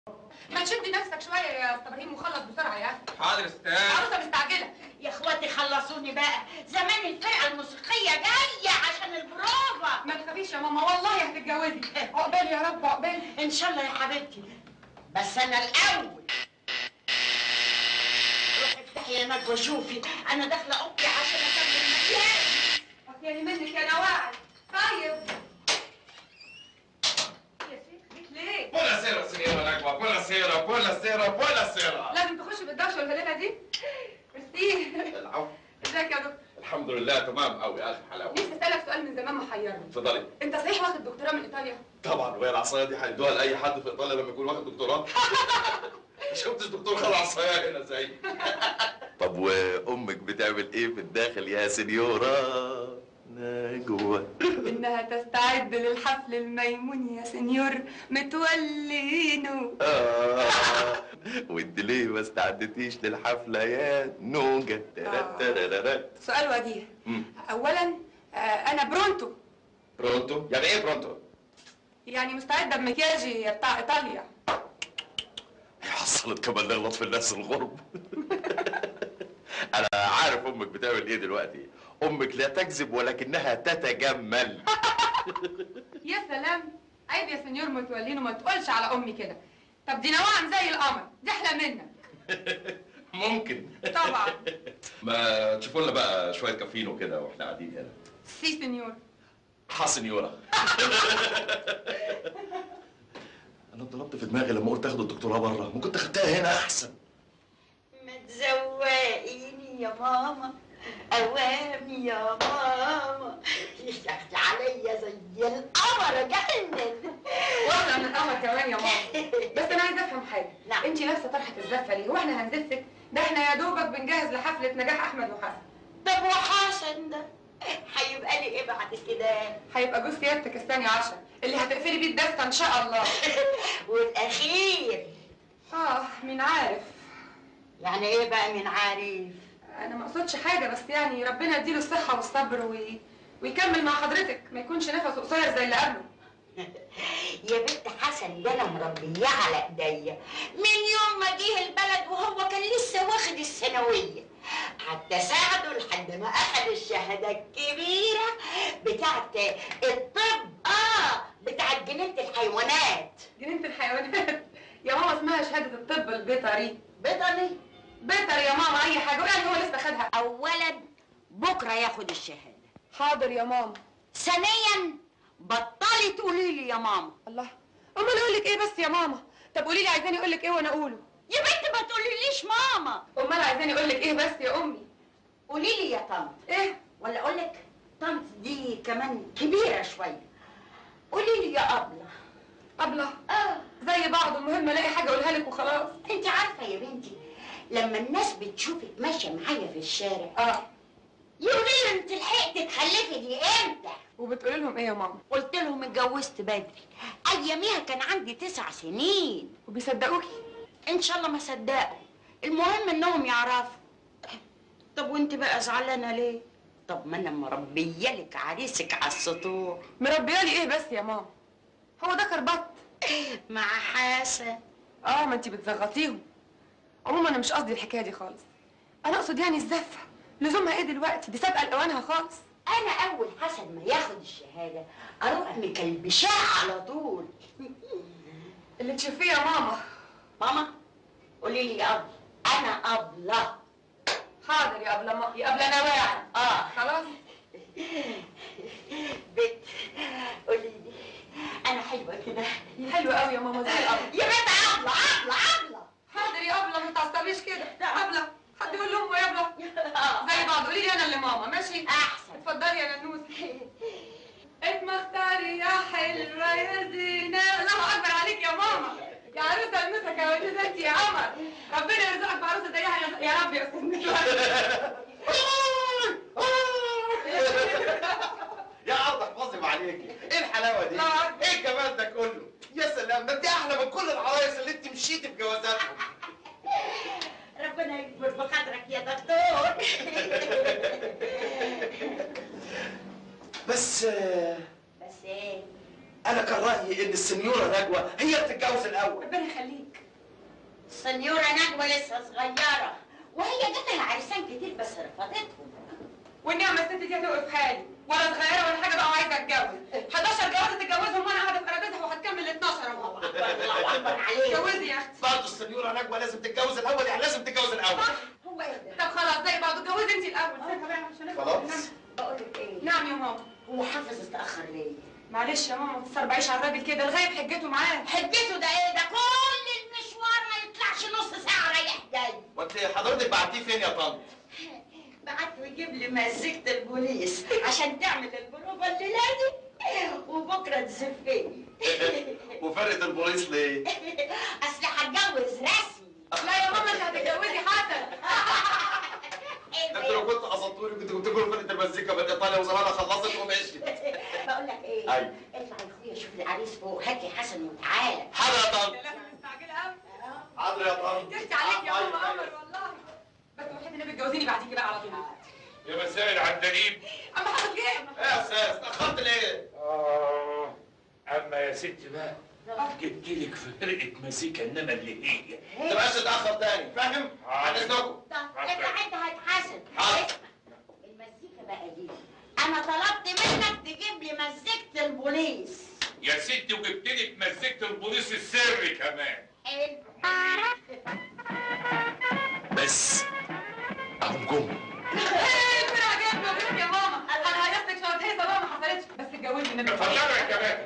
ما تشد نفسك شويه يا استاذ ابراهيم وخلص بسرعه يا اخي حاضر استاذ عروسه مستعجله يا اخواتي خلصوني بقى زمان الفرقه الموسيقيه جايه عشان البروفا ما تخافيش يا ماما والله هتتجوزي عقبال يا رب عقبال ان شاء الله يا حبيبتي بس انا الاول روحي افتحي يا نجوى شوفي انا داخله اوضتي عشان اكمل المكياج يعني منك يا نواعي طيب يا شيخ ليك ليه Buonasera signora Nagua, buonasera, buonasera, buonasera. لازم تخش بالدوشه والهليله دي ميرسي العفو ازيك يا دكتور الحمد لله تمام قوي اخر حلاوه نفسي اسالك سؤال من زمان محيرني اتفضلي انت صحيح واخد دكتوراه من ايطاليا طبعا وهي العصايه دي هيدوها لاي حد في ايطاليا لما يكون واخد دكتوراه ما شفتش دكتور خد عصايه هنا زي طب وامك بتعمل ايه في الداخل يا سنيورا نجوى انها تستعد للحفل الميمون يا سنيور متولينو آه. وانت ليه ما استعدتيش للحفله يا نوجه ترى ترى سؤال وجيه مم. اولا آه، انا برونتو برونتو يعني ايه برونتو يعني مستعده بمكياجي بتاع ايطاليا حصلت كمان نغلط في الناس الغرب انا عارف امك بتعمل ايه دلوقتي امك لا تكذب ولكنها تتجمل يا سلام عيب يا سنيور متولينو ما تقولش على امي كده طب دي نواعم زي القمر دي احلى منك ممكن طبعا ما تشوفوا لنا بقى شويه كافينو كده واحنا قاعدين هنا سي سنيور ها سنيورا انا اتضربت في دماغي لما قلت اخد الدكتوراه بره ما كنت اخدتها هنا احسن ما تزوقيني يا ماما اوامي يا ماما يا اختي عليا زي القمر جنن واحنا من القمر كمان يا ماما بس انا عايزه افهم حاجه نعم. انت لابسه طرحه الزفه ليه واحنا هنزفك ده احنا يا دوبك بنجهز لحفله نجاح احمد وحسن طب وحسن ده هيبقى لي ايه بعد كده هيبقى جوز سيادتك الثاني عشر اللي هتقفلي بيه الدفه ان شاء الله والاخير اه مين عارف يعني ايه بقى من عارف انا ما اقصدش حاجه بس يعني ربنا يديله الصحه والصبر وي... ويكمل مع حضرتك ما يكونش نفسه قصير زي اللي قبله يا بنت حسن ده انا مربيه على ايديا من يوم ما جه البلد وهو كان لسه واخد الثانويه حتى ساعده لحد ما اخد الشهاده الكبيره بتاعت الطب اه بتاعت جنينه الحيوانات جنينه الحيوانات يا ماما اسمها شهاده الطب البيطري بيطري بيطري يا ماما اي حاجه يعني هو لسه خدها اولا بكره ياخد الشهاده حاضر يا ماما ثانيا بطلي تقولي لي يا ماما الله امال اقول لك ايه بس يا ماما طب قولي لي عايزاني اقول لك ايه وانا اقوله يا بنت ما تقوليليش ماما امال عايزاني اقول لك ايه بس يا امي قولي لي يا طنط ايه ولا اقول لك طنط دي كمان كبيره شويه قولي لي يا ابله ابله اه زي بعض المهم الاقي حاجه اقولها لك وخلاص انت عارفه يا بنتي لما الناس بتشوفك ماشيه معايا في الشارع اه يقولوا لي انت لحقت تخلفي دي امتى وبتقولي لهم ايه يا ماما قلت لهم اتجوزت بدري اياميها كان عندي تسع سنين وبيصدقوكي ان شاء الله ما صدقوا المهم انهم يعرفوا طب وانت بقى زعلانه ليه طب ما انا مربيه لك عريسك على السطور مربيالي ايه بس يا ماما هو ده كربط مع حسن اه ما انت بتزغطيهم عموما انا مش قصدي الحكايه دي خالص انا اقصد يعني الزفه لزومها ايه دلوقتي دي سابقه لاوانها خالص انا اول حسن ما ياخد الشهاده اروح مكلبشاه على طول اللي تشوفيه يا ماما ماما قولي لي يا ابله انا ابله حاضر يا ابله ما... يا ابله نواعم اه خلاص بنت قولي لي انا حلوه كده حلوه قوي يا ماما زي القمر يا بنت ابله ابله ابله حاضر يا ابله ما تعصبيش كده ابله حد يقول لامه يا ابله آه. زي بعض قولي لي انا اللي ماما ماشي احسن اتفضلي يا ننوس اتمختاري يا حلوه يا زينه الله اكبر عليك يا ماما يا عروسه النوسه كونتها انت يا قمر ربنا يرزقك بعروسه زيها يا- يا رب يا استاذ نسوان يا عرض احفظي عليكي ايه الحلاوه دي لا. ايه الجمال ده كله يا سلام ده انت احلى من كل العرايس اللي انت مشيتي بجوازاتهم ربنا يكبر بقدرك يا دكتور بس آه، بس ايه انا كان رايي ان السنيوره نجوى هي اللي تتجوز الاول ربنا يخليك السنيورة نجوى لسه صغيرة وهي جاتها عرسان كتير بس رفضتهم والنعمه الست دي هتوقف حالي ولا صغيره ولا حاجه بقى وعايزه اتجوز 11 جوازه تتجوزهم وانا قاعده في قرابتها وهتكمل 12 اهو الله أكبر عليك اتجوزي يا اختي برضه السنيوره نجوى لازم تتجوز الاول يعني لازم تتجوز الاول هو ايه ده؟ طب خلاص زي بعض اتجوزي انت الاول سيبها بقى عشان أفهم. خلاص. بقول لك ايه؟ نعم يا ماما هو حافظ اتأخر ليه؟ معلش يا ماما ما تستربعيش على الراجل كده لغايه حجته معاه حجته ده ايه ده كل المشوار ما يطلعش نص ساعة رايح جاي وانت حضرتك بعتيه فين يا طنط؟ بعته يجيب لي مزيكة البوليس عشان تعمل البروفة الليلة دي وبكرة تزفني وفرقه البوليس ليه؟ اصل هتجوز رسمي لا يا ماما انت هتتجوزي حسن ده انت لو كنت قصدتوني كنت قلت لكم فرقه المزيكا من ايطاليا وزمانها خلصت ومشيت بقول لك ايه؟ أيوة. اطلع يا اخويا شوف العريس فوق هات لي حسن وتعالى حاضر يا طنط لا انا مستعجله قوي حاضر يا طنط تحكي عليك يا أيوة، ماما أيوة. قمر والله بس وحيد النبي اتجوزيني بعديكي بقى على طول يا مساء العندليب اما حاضر جه ايه يا استاذ اتاخرت ليه؟ آه أما يا ستي بقى جبت لك فرقة مزيكا إنما اللي هي ما تبقاش تتاخر تاني فاهم؟ عن اذنكم طب انت انت هتحاسب حاضر. اسمع المزيكا بقى دي انا طلبت منك تجيب لي مزيكة البوليس يا ستي وجبت لك مزيكة البوليس السري كمان حلو بس اهم جم ايه الفرقه جايه مبروك يا ماما انا هيصلك شويه هيصه بقى ما حصلتش بس اتجوزي النبي اتفضلوا يا كمان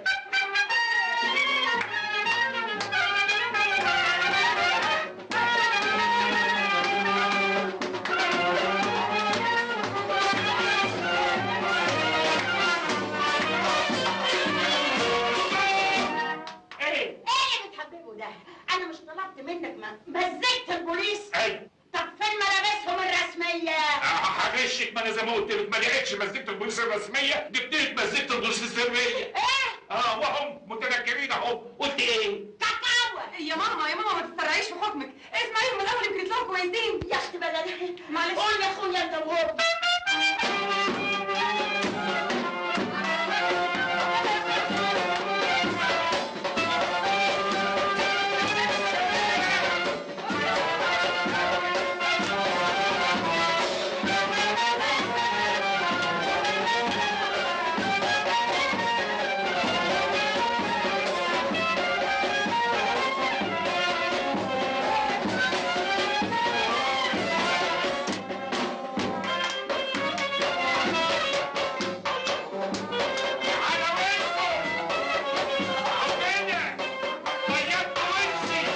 ايه ايه اللي بتحببه ده انا مش طلبت منك م- مزيكة البوليس ايوه طب فين ملابسهم الرسمية هغشك ما انا زي ما قلت لك ما لقيتش مزيكة البوليس الرسمية جبت لك مزيكة البوليس السرية ايه اه وهم متنكرين اهو قلت ايه؟ كاكاوة يا ماما يا ماما ما تتسرعيش في حكمك اسمعيهم من الاول يمكن يطلعوا كويسين يا اختي بلدي معلش. قول يا اخويا انت وهو على وشكم عمنا طيبت وشي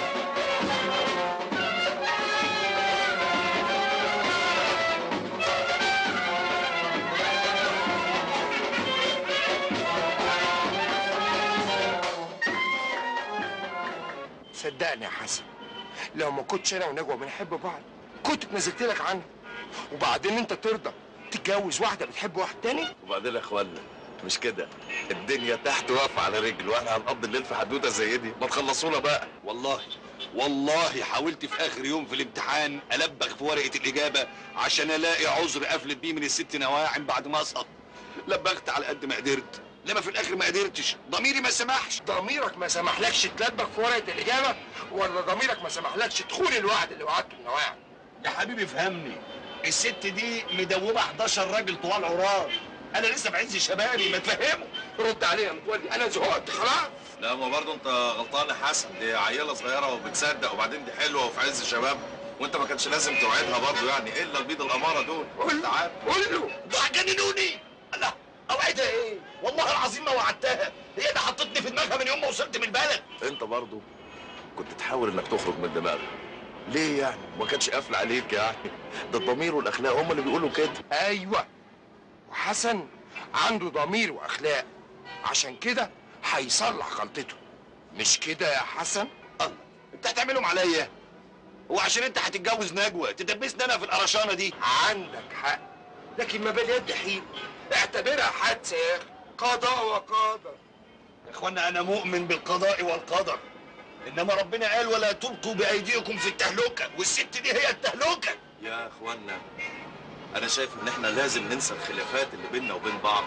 صدقني يا حسن لو ما كنتش انا ونجوى بنحب بعض كنت اتنزلت لك عنها وبعدين انت ترضى تتجوز واحده بتحب واحد تاني وبعدين يا اخوانا مش كده الدنيا تحت واقفه على رجل واحنا هنقضي الليل في حدوته زي دي ما تخلصونا بقى والله والله حاولت في اخر يوم في الامتحان البغ في ورقه الاجابه عشان الاقي عذر افلت بيه من الست نواعم بعد ما اسقط لبغت على قد ما قدرت لما في الاخر ما قدرتش ضميري ما سمحش ضميرك ما سمحلكش تلبك في ورقه الاجابه ولا ضميرك ما سمحلكش تخون الوعد اللي وعدته النواعم يا حبيبي فهمني الست دي مدوبه 11 راجل طوال عراض انا لسه بعز شبابي ما تفهمه رد عليا يا متولي انا زهقت خلاص لا ما برضه انت غلطان يا حسن دي عيله صغيره وبتصدق وبعدين دي حلوه وفي عز شباب وانت ما كانش لازم توعدها برضه يعني الا البيض الاماره دول قول تعال له قول له ده هتجننوني الله اوعدها ايه والله العظيم ما وعدتها هي اللي حطتني في دماغها من يوم ما وصلت من البلد انت برضه كنت تحاول انك تخرج من دماغك ليه يعني ما كانش قافل عليك يعني ده الضمير والاخلاق هم اللي بيقولوا كده ايوه وحسن عنده ضمير واخلاق عشان كده هيصلح غلطته مش كده يا حسن الله انت هتعملهم عليا هو عشان انت هتتجوز نجوى تدبسني انا في القرشانه دي عندك حق لكن ما باليد حيل اعتبرها حادثه يا اخي قضاء وقدر يا اخوانا انا مؤمن بالقضاء والقدر انما ربنا قال ولا تلقوا بايديكم في التهلكه والست دي هي التهلكه يا اخوانا انا شايف ان احنا لازم ننسى الخلافات اللي بيننا وبين بعض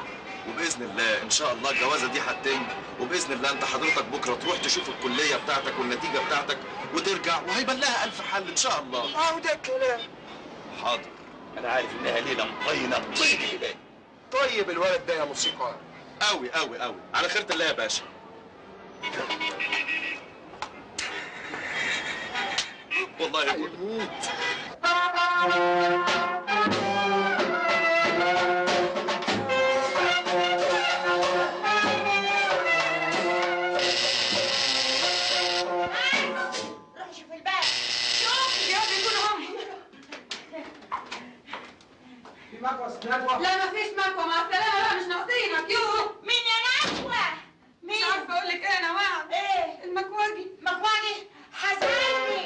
وباذن الله ان شاء الله الجوازه دي هتتم وباذن الله انت حضرتك بكره تروح تشوف الكليه بتاعتك والنتيجه بتاعتك وترجع وهيبان لها الف حل ان شاء الله اهو ده الكلام حاضر انا عارف انها ليله مطينه طين الهلال طيب الولد ده يا موسيقار قوي قوي قوي على خيرة الله يا باشا والله يا بابا. هيموت روح شوف الباب شوف يا رب يكونوا هم في مكوس ندوه لا مفيش مكوى مع السلامة بقى مش ناقصينك يوه مين يا نجوى مش مين عارفة أقول لك إيه أنا واعد ايه المكواجي مكواجي حزنتني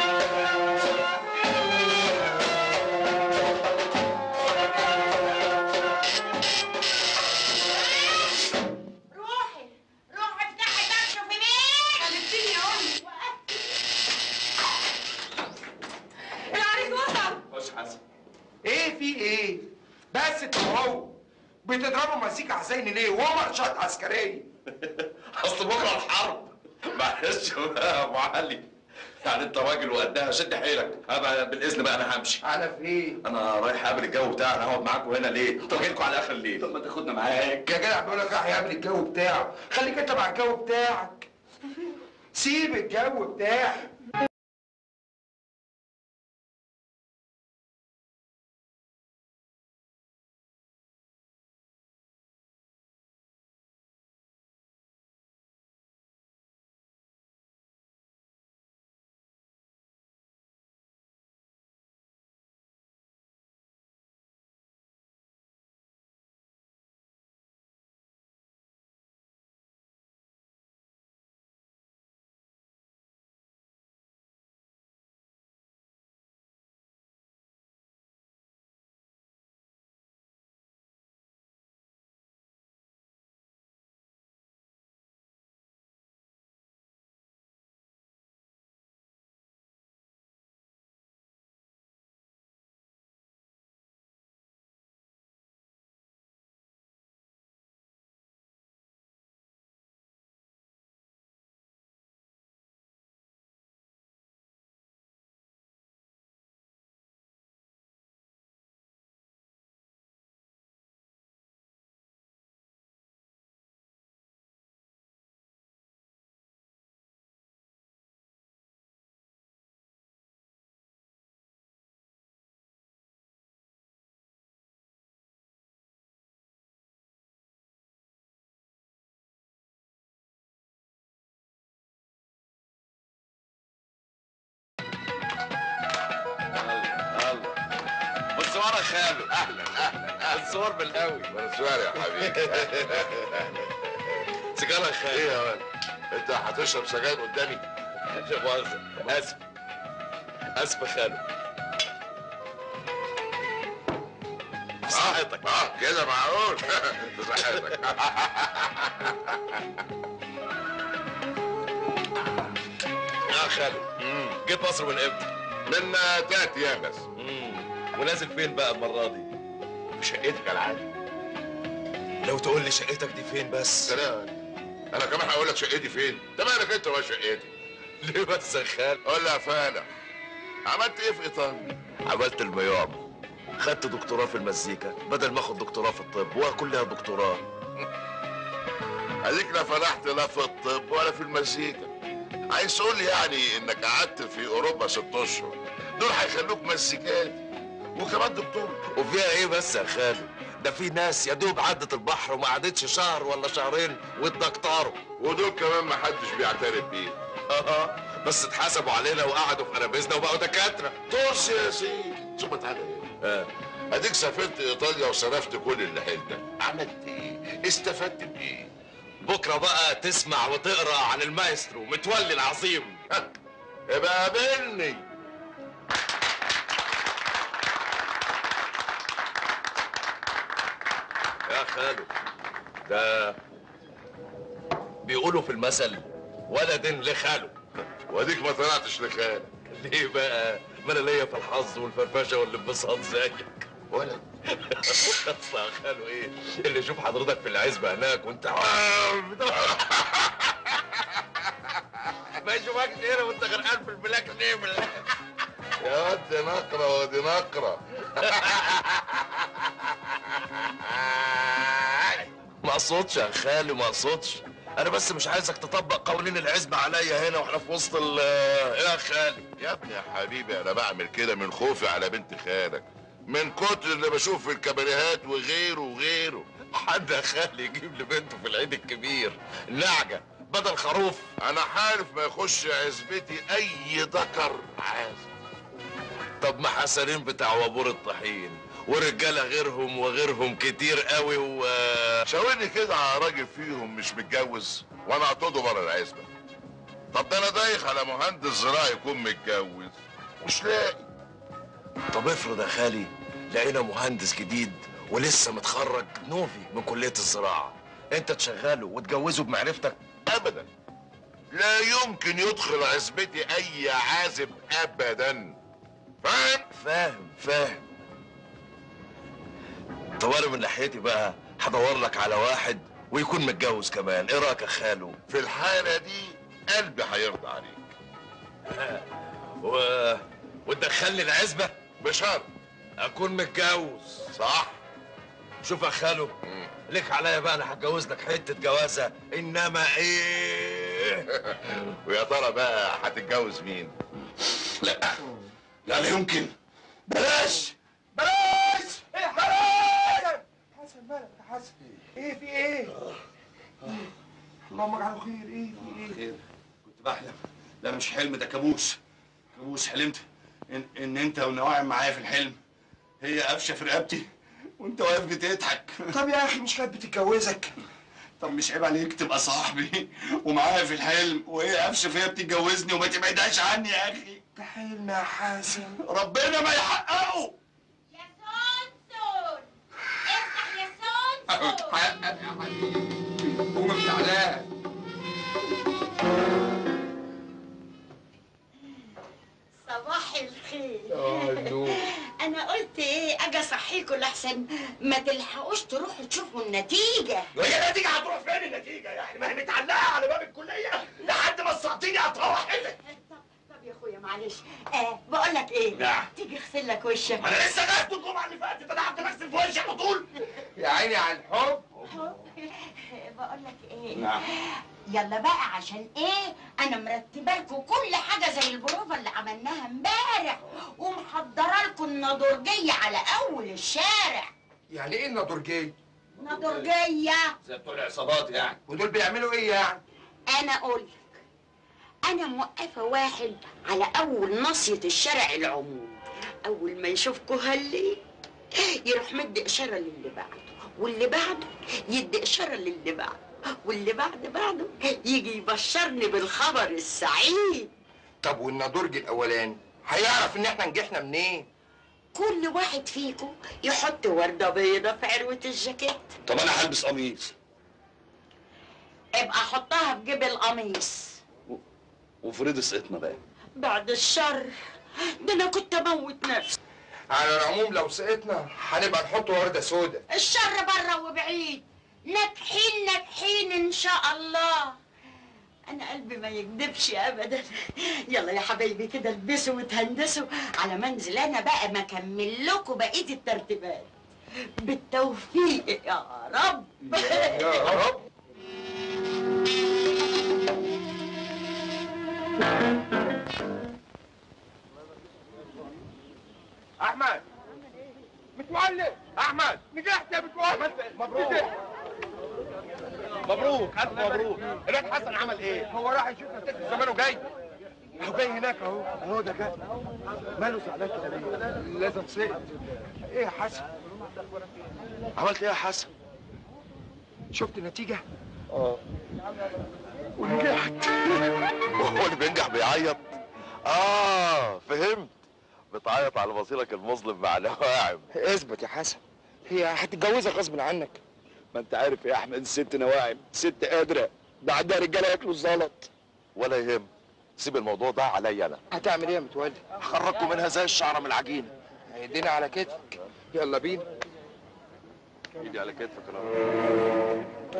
روحي روحي افتحي الباب شوفي مين خليتيني يا أمي العريس وصل خش حسن ايه في ايه بس انت وهو بتضربوا مزيكا حسين ليه وهو مارشات عسكريه اصل بكره الحرب معلش بقى يا ابو علي يعني انت راجل وقدها شد حيلك هبقى بالاذن بقى انا همشي على فين انا رايح اقابل الجو بتاعنا هقعد معاكم هنا ليه؟ طب لكم على اخر الليل طب ما تاخدنا معاك يا جدع بيقول لك راح يقابل الجو بتاعه خليك انت مع الجو بتاعك سيب الجو بتاعك الله بالصور يا خالو اهلا اهلا الصور بالقوي منصور يا حبيبي سيجاره يا خالو ايه يا ولد انت هتشرب سجاير قدامي لا مؤاخذة اسف اسف يا خالو صحتك اه كده معقول بصحتك يا خالو جيت مصر من امتى؟ من تلات ايام بس ونازل فين بقى المرة دي؟ في شقتك العادي لو تقول لي شقتك دي فين بس؟ سلام انا كمان هقول لك شقتي فين انت مالك انت ولا شقتي ليه بس يا خالو؟ قول لي يا فالح عملت ايه في ايطاليا عملت الميوم خدت دكتوراه في المزيكا بدل ما اخد دكتوراه في الطب وكلها دكتوراه اديك لا فلحت لا في الطب ولا في المزيكا عايز تقول لي يعني انك قعدت في اوروبا ست اشهر دول هيخلوك مزيكاتي وكمان دكتور وفيها ايه بس يا خالو؟ ده في ناس يا دوب عدت البحر وما قعدتش شهر ولا شهرين واتدكتروا ودول كمان ما حدش بيعترف بيه اه بس اتحسبوا علينا وقعدوا في قرابيزنا وبقوا دكاتره طرس يا سيدي ثم تعالى ايه اه اديك سافرت ايطاليا وصرفت كل اللي حيلتك عملت ايه استفدت بايه بكره بقى تسمع وتقرا عن المايسترو متولي العظيم ها، يبقى قابلني يا خالو ده بيقولوا في المثل ولد لخاله واديك ما طلعتش لخالك ليه بقى ما انا ليا في الحظ والفرفشه والانبساط زيك ولد اصل خاله ايه اللي يشوف حضرتك في العزبه هناك وانت ما يشوفكش هنا وانت غرقان في البلاك نيبل يا واد دي نقرة ودي نقرة ما اقصدش يا خالي ما اقصدش انا بس مش عايزك تطبق قوانين العزبه عليا هنا واحنا في وسط ال يا خالي يا ابني يا حبيبي انا بعمل كده من خوفي على بنت خالك من كتر اللي بشوف في الكباريهات وغيره وغيره حد يا خالي يجيب لبنته في العيد الكبير نعجه بدل خروف انا حالف ما يخش عزبتي اي ذكر عازب طب ما حسنين بتاع وابور الطحين ورجاله غيرهم وغيرهم كتير قوي و شاورني كده على راجل فيهم مش متجوز وانا اعتقده بره العزبه طب ده انا دايخ على مهندس زراعي يكون متجوز مش لاقي طب افرض يا خالي لقينا مهندس جديد ولسه متخرج نوفي من كليه الزراعه انت تشغله وتجوزه بمعرفتك ابدا لا يمكن يدخل عزبتي اي عازب ابدا فاهم فاهم فاهم طب انا من ناحيتي بقى هدور لك على واحد ويكون متجوز كمان ايه رايك يا خالو في الحاله دي قلبي هيرضى عليك و... وتدخلني العزبه بشرط اكون متجوز صح شوف يا خالو مم. ليك عليا بقى انا هتجوز لك حته جوازه انما ايه ويا ترى بقى هتتجوز مين لا لا لا يمكن بلاش بلاش بلاش حسن مالك يا حسن ايه في ايه اللهم اجعله خير ايه في ايه خير كنت بحلم لا مش حلم ده كابوس كابوس حلمت ان, إن انت والنواعم معايا في الحلم هي قفشه في رقبتي وانت واقف بتضحك طب يا اخي مش كانت بتتجوزك طب مش عيب عليك تبقى صاحبي ومعايا في الحلم وهي قفشه فيا بتتجوزني وما تبعدهاش عني يا اخي ده حلم يا حسن ربنا ما يحققه يا سونسون افتح يا سونسون قوم من علاه صباح الخير اه النور انا قلت ايه اجي اصحيكوا لحسن ما تلحقوش تروحوا تشوفوا النتيجه وهي النتيجه هتروح فين النتيجه يعني ما هي متعلقه على باب الكليه لحد ما الساطيني هتروح هنا طب طب يا اخويا معلش آه بقول لك ايه نعم. تيجي اغسل لك وشك انا لسه غايب الجمعه اللي فاتت انا قعدت بغسل في وشي على طول يا عيني على الحب بقول لك ايه نعم. يلا بقى عشان ايه انا مرتبه لكم كل حاجه زي البروفه اللي عملناها امبارح ومحضره لكم النضورجيه على اول الشارع يعني ايه النضورجيه نضورجيه زي بتوع العصابات يعني ودول بيعملوا ايه يعني انا اقول لك انا موقفه واحد على اول ناصيه الشارع العمومي اول ما يشوفكوا هلي يروح مد اشاره للي بعده واللي بعده يدي اشاره للي بعده واللي بعد بعده يجي يبشرني بالخبر السعيد طب والنضورج الاولاني هيعرف ان احنا نجحنا منين كل واحد فيكم يحط ورده بيضه في عروه الجاكيت طب انا هلبس قميص ابقى حطها في جيب القميص وفريد سقطنا بقى بعد الشر ده انا كنت اموت نفسي على العموم لو سقطنا هنبقى نحط ورده سودا الشر بره وبعيد ناجحين ناجحين ان شاء الله انا قلبي ما يكذبش ابدا يلا يا حبايبي كده البسوا وتهندسوا على منزل انا بقى ما اكمل لكم بقيه الترتيبات بالتوفيق يا رب يا رب احمد متولد احمد نجحت يا متولد مبروك مبروك الف مبروك الواد حسن عمل ايه؟ هو راح يشوف نتيجه زمانه جاي اهو جاي هناك اهو اهو ده جاي ماله زعلان كده ليه؟ لازم سقط ايه يا حسن؟ عملت ايه يا حسن؟ شفت النتيجة؟ اه ونجحت وهو اللي بينجح بيعيط اه فهمت بتعيط على مصيرك المظلم مع نواعم اثبت يا حسن هي هتتجوزك غصب عنك ما انت عارف يا احمد الست نواعم ست قادره ده عندها رجاله ياكلوا الزلط ولا يهم سيب الموضوع ده عليا انا هتعمل ايه يا متولي؟ هخرجكم منها زي الشعره من العجينه هيدينا على كتفك يلا بينا ايدي على كتفك يا رب.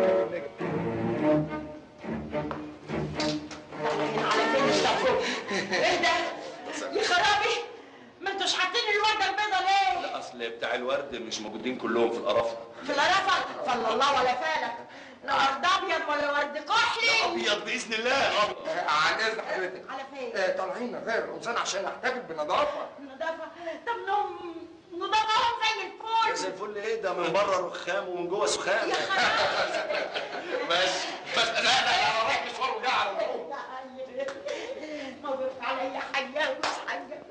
رايحين على فين الشافوت ايه ده يا خرابي ما انتوش حاطين الورده البيضه ليه اصل بتاع الورد مش موجودين كلهم في القرافه في القرفه صلى الله ولا فالك لا ورد ابيض ولا ورد كحلي ابيض باذن الله عن اذن حضرتك على فين آه، طالعين غير القمصان عشان نحتفل بنظافه نضافه طب نوم نضافهم زي الفل زي الفل ايه ده من بره رخام ومن جوه سخام يا خرابي بس بس لا لا انا رايح مشوار وجاي على طول مبروك عليا حاجه مش حاجه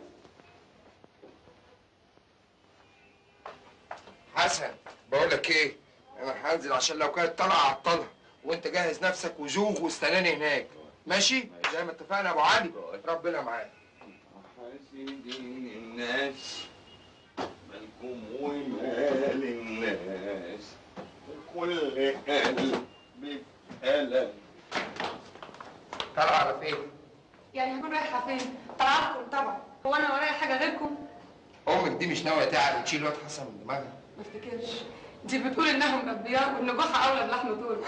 حسن بقول لك ايه انا هنزل عشان لو كانت طالعه اعطلها وانت جهز نفسك وزوغ واستناني هناك ماشي زي ما اتفقنا يا ابو علي ربنا معاك حاسدين الناس مالكم ومال الناس كل قلب بألم طالعه على فين يعني هكون رايحه فين؟ طلعت لكم طبعا هو انا ورايا حاجه غيركم؟ امك دي مش ناويه تعب وتشيل واد حسن من دماغها ما افتكرش دي بتقول انهم انبياء وان جحا اولى بلحم طول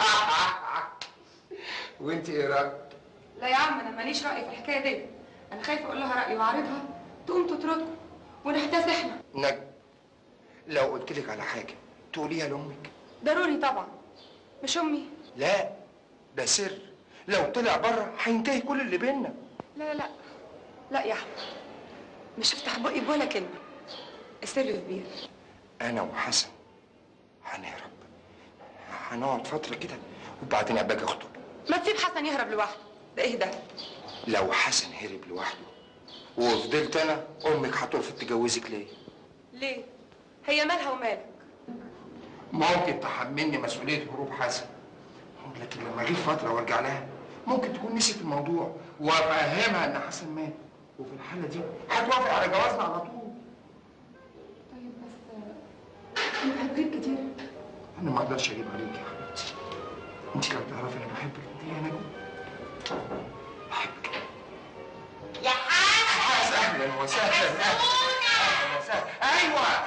وانت ايه رايك لا يا عم انا ماليش راي في الحكايه دي انا خايفه اقول لها رايي واعرضها تقوم تطردكم ونحتاس احنا نجم لو قلت لك على حاجه تقوليها لامك ضروري طبعا مش امي لا ده سر لو طلع بره هينتهي كل اللي بينا لا لا لا لا يا احمد مش هفتح بقي بولا كلمه السر كبير انا وحسن هنهرب هنقعد فتره كده وبعدين ابقى اخطب ما تسيب حسن يهرب لوحده ده ايه ده لو حسن هرب لوحده وفضلت انا امك هترفض تجوزك ليه ليه هي مالها ومالك ممكن تحملني مسؤوليه هروب حسن لكن لما اجي فتره وارجع لها ممكن تكون نسيت الموضوع وافهمها ان حسن مات وفي الحاله دي هتوافق على جوازنا على طول طيب بس انت هتغيب كتير انا ما اقدرش اجيب عليك يا حبيبتي انت لو تعرفي انا بحبك قد ايه يا نجم بحبك يا حسن اهلا وسهلا اهلا وسهلا ايوه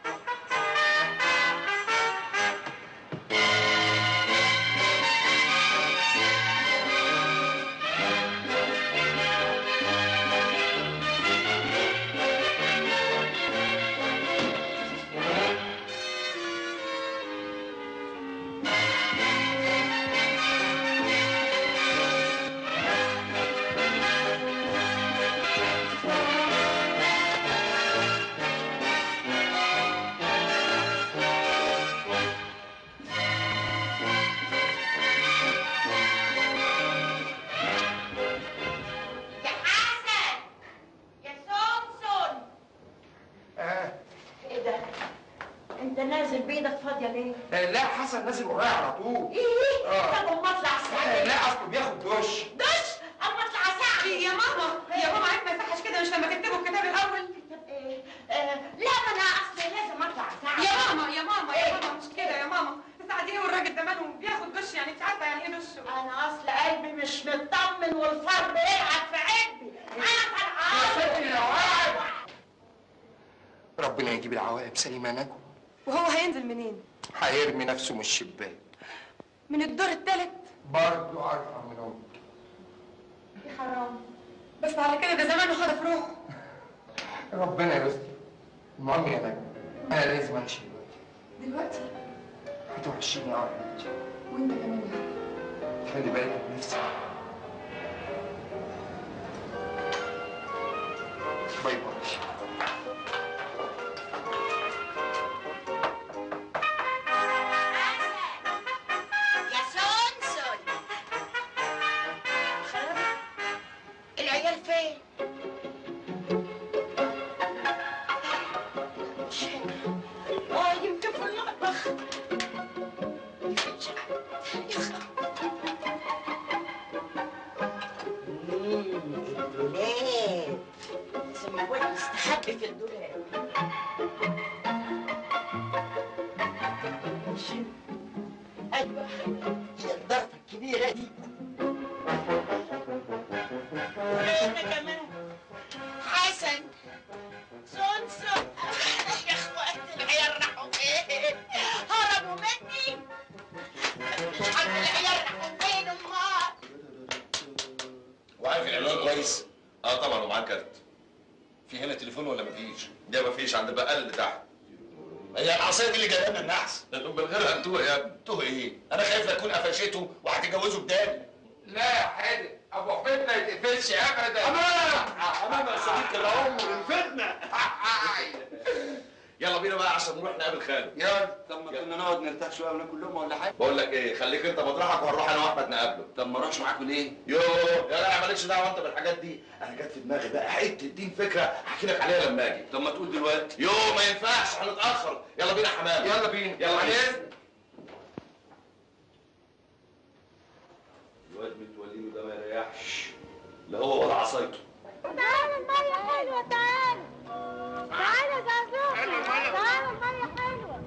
يا حسن يا سونسون آه. ايه ده انت نازل بايدك فاضيه ليه آه، لا حسن نازل ورايا على طول ايه آه. طب اما اطلع آه، الساعه لا اصله بياخد دش دش اما اطلع ساعه يا ماما يا ماما عيب ما يصحش كده مش لما تكتبوا الكتاب الاول طب ايه آه، لا ما انا اصلي لازم اطلع ساعه يا ماما يا ماما يا ماما مش كده يا ماما الساعه دي والراجل ده ماله بياخد دش يعني انت عارفه يعني ايه دش انا اصل قلبي مش مطمن والفرد يلعب في عبي انا طالعه ربنا يجيب العواقب سليمه يا نجم وهو هينزل منين هيرمي نفسه من الشباك من الدور الثالث برضه ارفع من امك يا حرام بس على كده ده زمانه خطف روحه ربنا يستر المهم يا نجم انا لازم امشي دلوقتي دلوقتي هتوحشيني قوي وانت كمان يا حبيبي. خلي بالك من نفسك باي باي يا سونسون خلاص العيال فين مش هنا اه يمكن في المطبخ يا الدولاب لازم الولد يستخبي في الدولاب ماشي. ايوه شو الضغطه الكبيره دي واحنا كمان حسن سون سون يا طبعا ومعاه كارت في هنا تليفون ولا مفيش؟ ده مفيش عند البقال اللي تحت هي العصايه دي اللي جايه لنا النحس من غيرها انتوا يا ابني توه ايه؟ انا خايف لا تكون قفشته وهتتجوزه بدالي لا يا حادق ابو حميد ما يتقفلش ابدا امام يا صديقي العمر الفتنه يلا بينا بقى عشان نروح نقابل خالد يلا طب ما كنا نقعد نرتاح شويه وناكل لقمه ولا حاجه بقول لك ايه خليك انت مطرحك وهنروح انا واحمد نقابله طب ما اروحش معاكم ليه؟ يوه يا جدع مالكش دعوه انت بالحاجات دي انا جت في دماغي بقى حته دين فكره احكي لك عليها لما اجي طب ما تقول دلوقتي يوه ما ينفعش هنتاخر يلا بينا يا حمام يلا بينا يلا على بينا إذنك. الواد متولي ده ما يريحش لا هو ولا عصايته تعالى المية حلوة تعالى تعالى يا زازو تعالى المية حلوة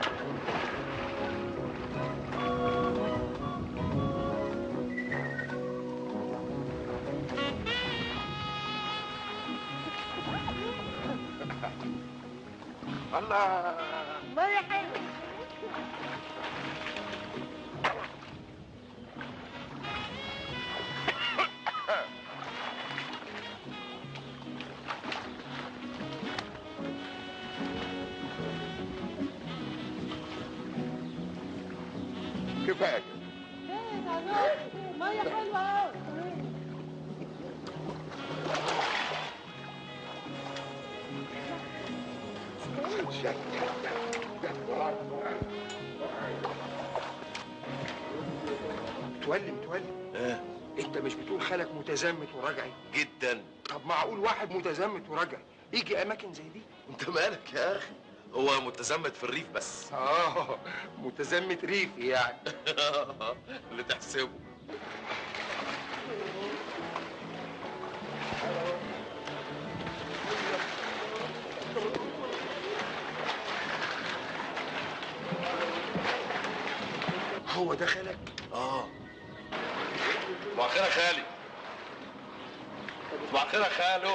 الله مية حلوة كفايه كده. ايه يا زازو مية حلوة أوي متولي متولي اه انت مش بتقول خالك متزمت وراجعي جدا طب معقول واحد متزمت وراجعي يجي اماكن زي دي انت مالك يا اخي هو متزمت في الريف بس اه متزمت ريفي يعني اللي تحسبه هو ده خالك اه صباح الخير يا خالي صباح الخير يا خالو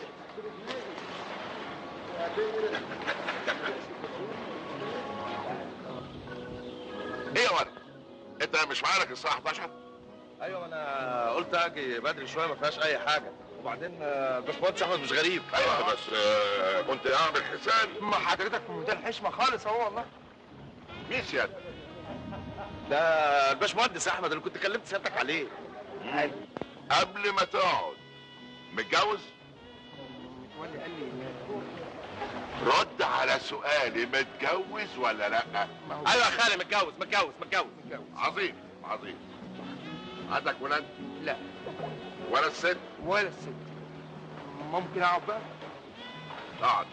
ايه يا ولد انت مش معاك الساعه 11 ايوه انا قلت اجي بدري شويه ما فيهاش اي حاجه وبعدين آه، الباشمهندس احمد مش غريب ايوه بس آه، كنت اعمل حساب ما حضرتك في منتهى الحشمه خالص اهو والله مين سيادتك ده الباشمهندس احمد اللي كنت كلمت سيادتك عليه قبل ما تقعد متجوز متولي قال لي رد على سؤالي متجوز ولا لا ما هو ايوه يا خالي متجوز متجوز متجوز متجوز عظيم عظيم عندك ولاد لا ولا الست ولا الست ممكن اقعد بقى اقعد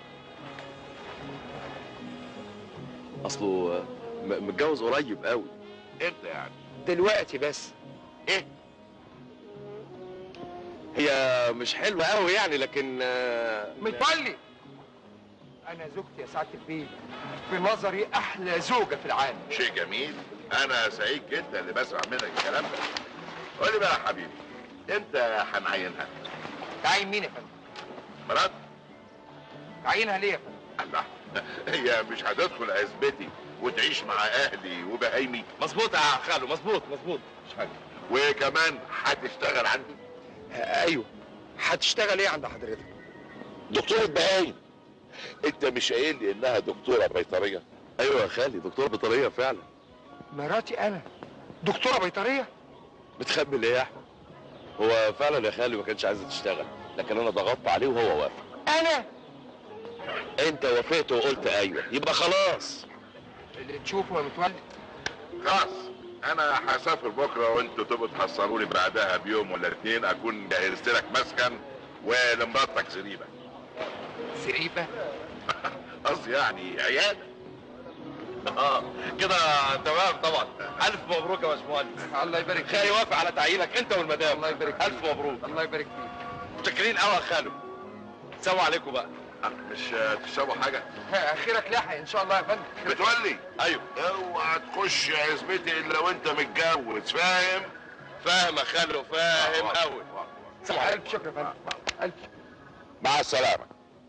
اصله م- متجوز قريب قوي انت يعني دلوقتي بس ايه هي مش حلوه قوي يعني لكن آه، متولي انا زوجتي يا سعاده البيت في نظري احلى زوجه في العالم شيء جميل انا سعيد جدا اللي بسمع منك الكلام ده قول لي بقى يا حبيبي انت هنعينها تعين مين يا فندم مرات تعينها ليه يا فندم الله هي مش هتدخل عزبتي وتعيش مع اهلي وبهايمي مظبوط يا خالو مظبوط مظبوط مش حاجه وكمان هتشتغل عندي ايوه هتشتغل ايه عند حضرتك دكتورة بهايم انت مش قايل لي انها دكتورة بيطرية ايوه يا خالي دكتور بطاريه فعلا مراتي انا دكتوره بيطريه بتخبي ليه يا احمد هو فعلا يا خالي ما كانش عايزه تشتغل لكن انا ضغطت عليه وهو وافق انا انت وافقت وقلت ايوه يبقى خلاص اللي تشوفه يا متولي خلاص انا هسافر بكره وانتوا تبقوا تحصلوا لي بعدها بيوم ولا اتنين اكون جهزت لك مسكن ولمراتك زريبه سريبه قصدي يعني عياده اه كده تمام طبعا الف مبروك يا باشمهندس الله يبارك فيك خالي وافق على تعيينك انت والمدام الله يبارك فيك. الف مبروك الله يبارك فيك متشكرين قوي يا خالو سلام عليكم بقى مش تشربوا حاجه اخرك لاحق ان شاء الله يا فندم بتولي ايوه اوعى تخش عزبتي الا وانت متجوز فاهم فاهم يا خالو فاهم قوي الف شكر يا فندم الف مع السلامه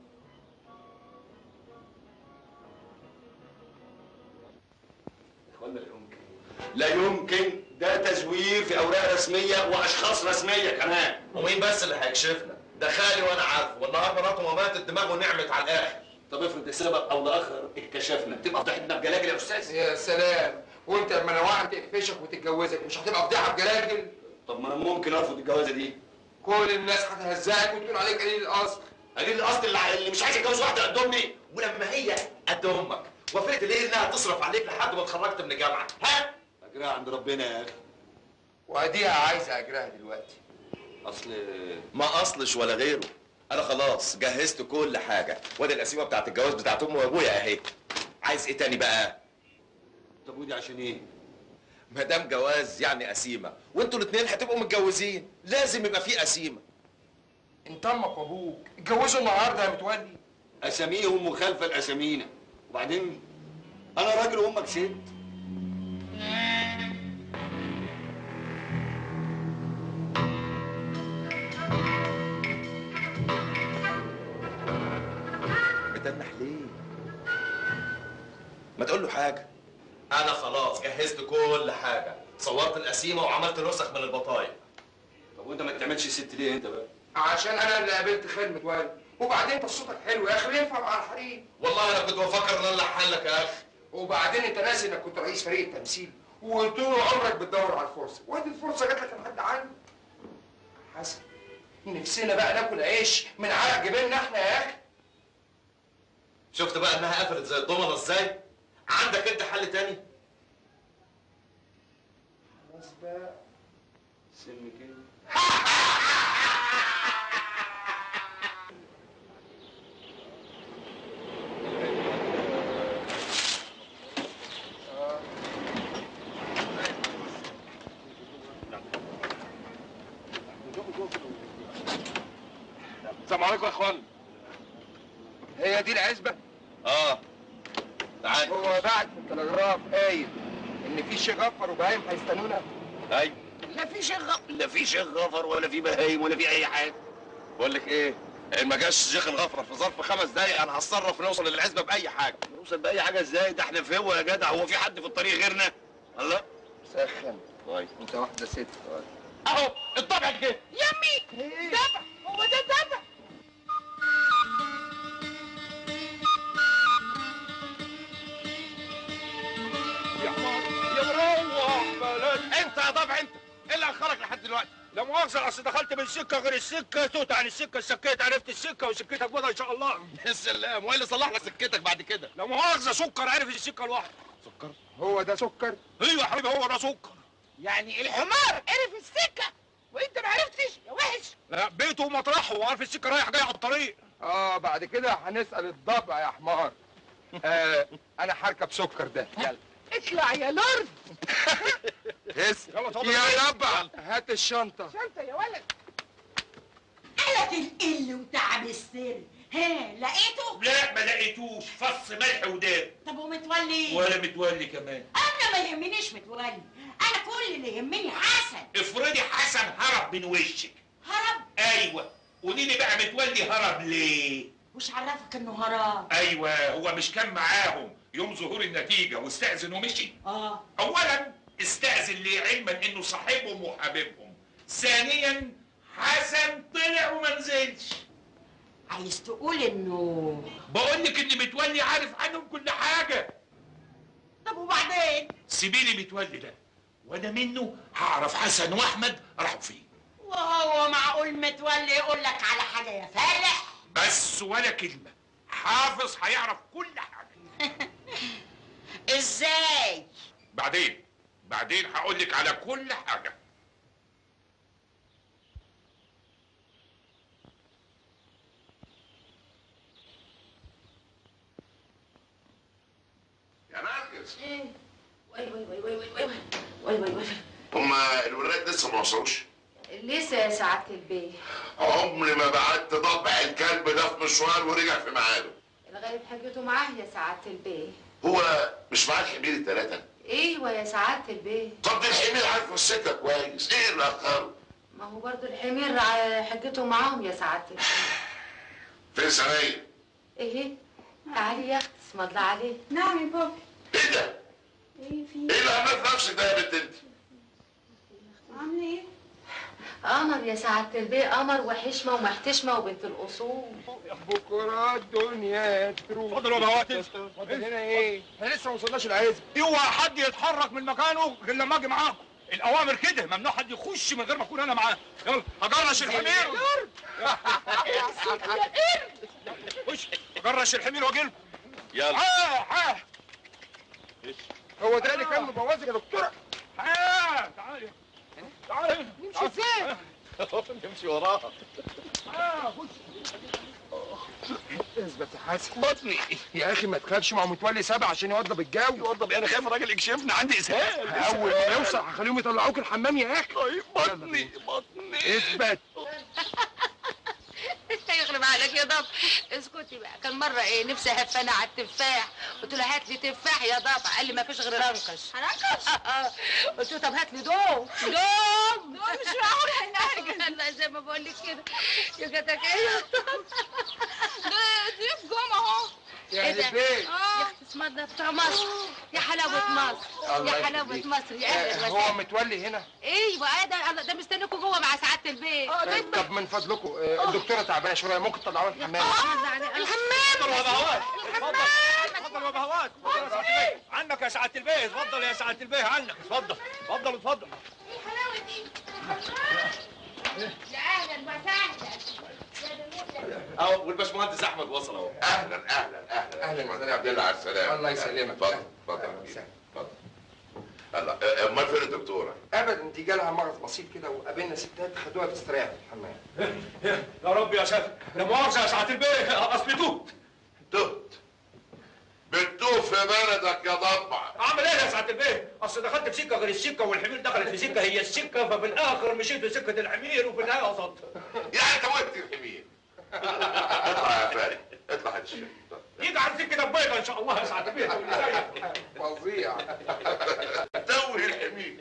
لا يمكن ده تزوير في اوراق رسميه واشخاص رسميه كمان ومين بس اللي هيكشفنا ده خالي وانا عارفه والنهار مراته ما ماتت دماغه نعمت على الاخر طب افرض السبب او لاخر اكتشفنا تبقى فضحتنا بجلاجل يا استاذ يا سلام وانت لما نوعها تقفشك وتتجوزك مش هتبقى فضيحه بجلاجل طب ما انا ممكن ارفض الجوازه دي كل الناس هتهزقك وتقول عليك قليل الاصل قليل الاصل اللي, اللي مش عايز يتجوز واحده قد امي ولما هي قد امك وافقت ليه انها تصرف عليك لحد ما اتخرجت من الجامعه ها اجرها عند ربنا يا اخي واديها عايزه اجرها دلوقتي اصل ما اصلش ولا غيره انا خلاص جهزت كل حاجه وادي القسيمه بتاعت الجواز بتاعت امي وابويا اهي عايز ايه تاني بقى طب ودي عشان ايه ما دام جواز يعني قسيمه وانتوا الاثنين هتبقوا متجوزين لازم يبقى في قسيمه انت امك وابوك اتجوزوا النهارده يا متولي اساميهم مخالفه لاسامينا وبعدين انا راجل وامك ست بتنح ليه ما تقول له حاجه انا خلاص جهزت كل حاجه صورت القسيمه وعملت نسخ من البطايق طب وانت ما تعملش ست ليه انت بقى عشان انا اللي قابلت خال متولي وبعدين انت صوتك حلو يا اخي ينفع مع الحريم والله انا كنت بفكر ان انا الحن لك يا اخي وبعدين انت ناسي انك كنت رئيس فريق التمثيل وطول عمرك بتدور على الفرصه وادي الفرصه جات لك لحد عندي حسن نفسنا بقى ناكل عيش من عرق جبيننا احنا يا اخي شفت بقى انها قفلت زي الضمنه ازاي عندك انت حل تاني خلاص بقى سن كده السلام عليكم يا اخوان هي دي العزبه اه تعال هو بعت في التلغراف قايل ان في شيخ غفر وبهايم هيستنونا ايوه لا في شيخ غ- لا في شيخ غفر ولا في بهايم ولا في اي حاجه بقول لك ايه ان ما جاش شيخ الغفره في ظرف خمس دقايق انا هتصرف نوصل للعزبه باي حاجه نوصل باي حاجه ازاي ده احنا في هو يا جدع هو في حد في الطريق غيرنا الله سخن طيب انت واحده ست اهو الطبع جه يمي دبح هو ده دبح يا حمار يا مروح بلاش انت يا طبع انت ايه اللي اخرك لحد دلوقتي لا مؤاخذة اصل دخلت من سكة غير السكة توت عن السكة سكيت عرفت السكة وسكتك بضع ان شاء الله يا سلام وايه اللي صلح لك سكتك بعد كده لا مؤاخذة سكر عرف السكة لوحده سكر هو ده سكر ايوه يا حبيبي هو ده سكر يعني الحمار عرف السكه وانت ما عرفتش يا وحش لا بيته ومطرحه وعارف السكة رايح جاي على الطريق اه بعد كده هنسال الضبع يا حمار آه انا هركب سكر ده يلا اطلع يا لورد هس يلا اتفضل يا دبع هات الشنطه شنطه يا ولد قلق القل وتعب السر ها لقيته لا ما لقيتوش فص ملح وداب طب ومتولي ولا متولي كمان انا ما يهمنيش متولي انا كل اللي يهمني حسن افرضي حسن هرب من وشك هرب ايوه قولي لي بقى متولي هرب ليه مش عرفك انه هرب ايوه هو مش كان معاهم يوم ظهور النتيجه واستأذن ومشي اه اولا استأذن ليه علما انه صاحبهم وحبيبهم ثانيا حسن طلع وما نزلش عايز تقول انه بقول لك ان متولي عارف عنهم كل حاجه طب وبعدين سيبي لي متولي ده وانا منه هعرف حسن واحمد راحوا فين وهو معقول متولي يقول لك على حاجه يا فالح بس ولا كلمه حافظ هيعرف كل حاجه ازاي بعدين بعدين هقول لك على كل حاجه يا نرجس وي وي وي وي وي وي وي وي وي هما الولاد لسه ما وصلوش لسه يا سعادة البيه عمري ما بعت ضبع الكلب ده في مشوار ورجع في ميعاده الغالب حاجته معاه يا سعادة البيه هو مش معاه الحمير التلاتة ايوه يا سعادة البيه طب دي الحمير عارفه السكة كويس ايه اللي اخره ما هو برضو الحمير ع- حجته معاهم يا سعادة البيه فين سنية ايه تعالي يا اختي اسم الله عليه نعم يا بابا ايه ده ايه في ايه اللي عملت نفسك ده يا بنت انت عامله ايه قمر يا سعادة البيه قمر وحشمة ومحتشمة وبنت الأصول بكره الدنيا تروح اتفضل يا بهواتي اتفضل هنا ايه؟ احنا لسه ما وصلناش العزب اوعى حد يتحرك من مكانه غير لما اجي معاكم الاوامر كده ممنوع حد يخش من غير ما اكون انا معاه يلا هجرش الحمير خش هجرش الحمير واجي لكم يلا ها ها هو ده اللي كان مبوظك يا دكتوره ها تعالي تعالي نمشي فين؟ نمشي وراها ها خش اثبت يا حسن بطني يا اخي ما تخافش ما هو متولي سبع عشان يوضب الجو يوضب انا خايف الراجل يكشفنا عندي اسهال اول ما يوصل هخليهم يطلعوك الحمام يا اخي طيب بطني بطني اثبت انت يغلب عليك يا ضب اسكتي بقى كان مرة ايه نفسي هفانة على التفاح قلت له هات لي تفاح يا ضب قال لي ما فيش غير رنقش رنقش قلت له طب هات لي دوم دوم دوم مش معقول هناك والله زي ما بقول لك كده يا جاتك ايه يا ضب ده ضيف جم اهو يا ايه ده؟ أهل البيت. يا اختي اسمها ده بتاع مصر يا حلاوة مصر الله يا حلاوة يخليك. مصر يا اهلا آه، هو متولي هنا ايوه ايه ده ده مستنيكوا جوه مع سعادة البيت طب من فضلكم آه، الدكتوره تعبانه شويه ممكن تطلعوها الحمام اتفضل يا بهوات اتفضل اتفضل يا بهوات اتفضل يا سعاده البيه عنك يا سعاده البيه اتفضل يا سعاده البيه عنك اتفضل اتفضل اتفضل يا اهلا وسهلا اهو والباشمهندس احمد وصل اهو اهلا اهلا اهلا أهلاً اهلا وسهلاً. عبد الله على السلامه الله يسلمك. اتفضل اتفضل أهلاً حبيبي. وسهلاً. اتفضل هلا آه، امال فين الدكتوره؟ ابدا دي جالها مرض بسيط كده وقابلنا ستات خدوها تستريح في الحمام يا رب يا ساتر لا مؤاخذه يا سعاده البيه اصل توت تهت بتدوب في بلدك يا ضبع اعمل ايه يا سعاده البيه اصل دخلت في سكه غير السكه والحمير دخلت في سكه هي السكه ففي الاخر مشيت في سكه الحمير وفي النهايه وصلت يعني انت وقت الحمير اطلع يا فارس اطلع هات الشاي يجي على سكه بيضه ان شاء الله يا سعاده البيه فظيع توه الحمير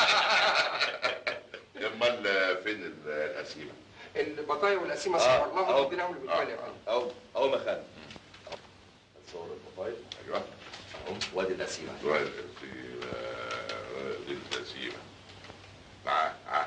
امال آه، فين ال- القسيمه؟ البطايا والقسيمه آه، صورناها أهو. واديناهم للمتولي اهو اهو مخان صور الموبايل ايوه اهو وادي القسيمه القسيمه القسيمه تعال تعال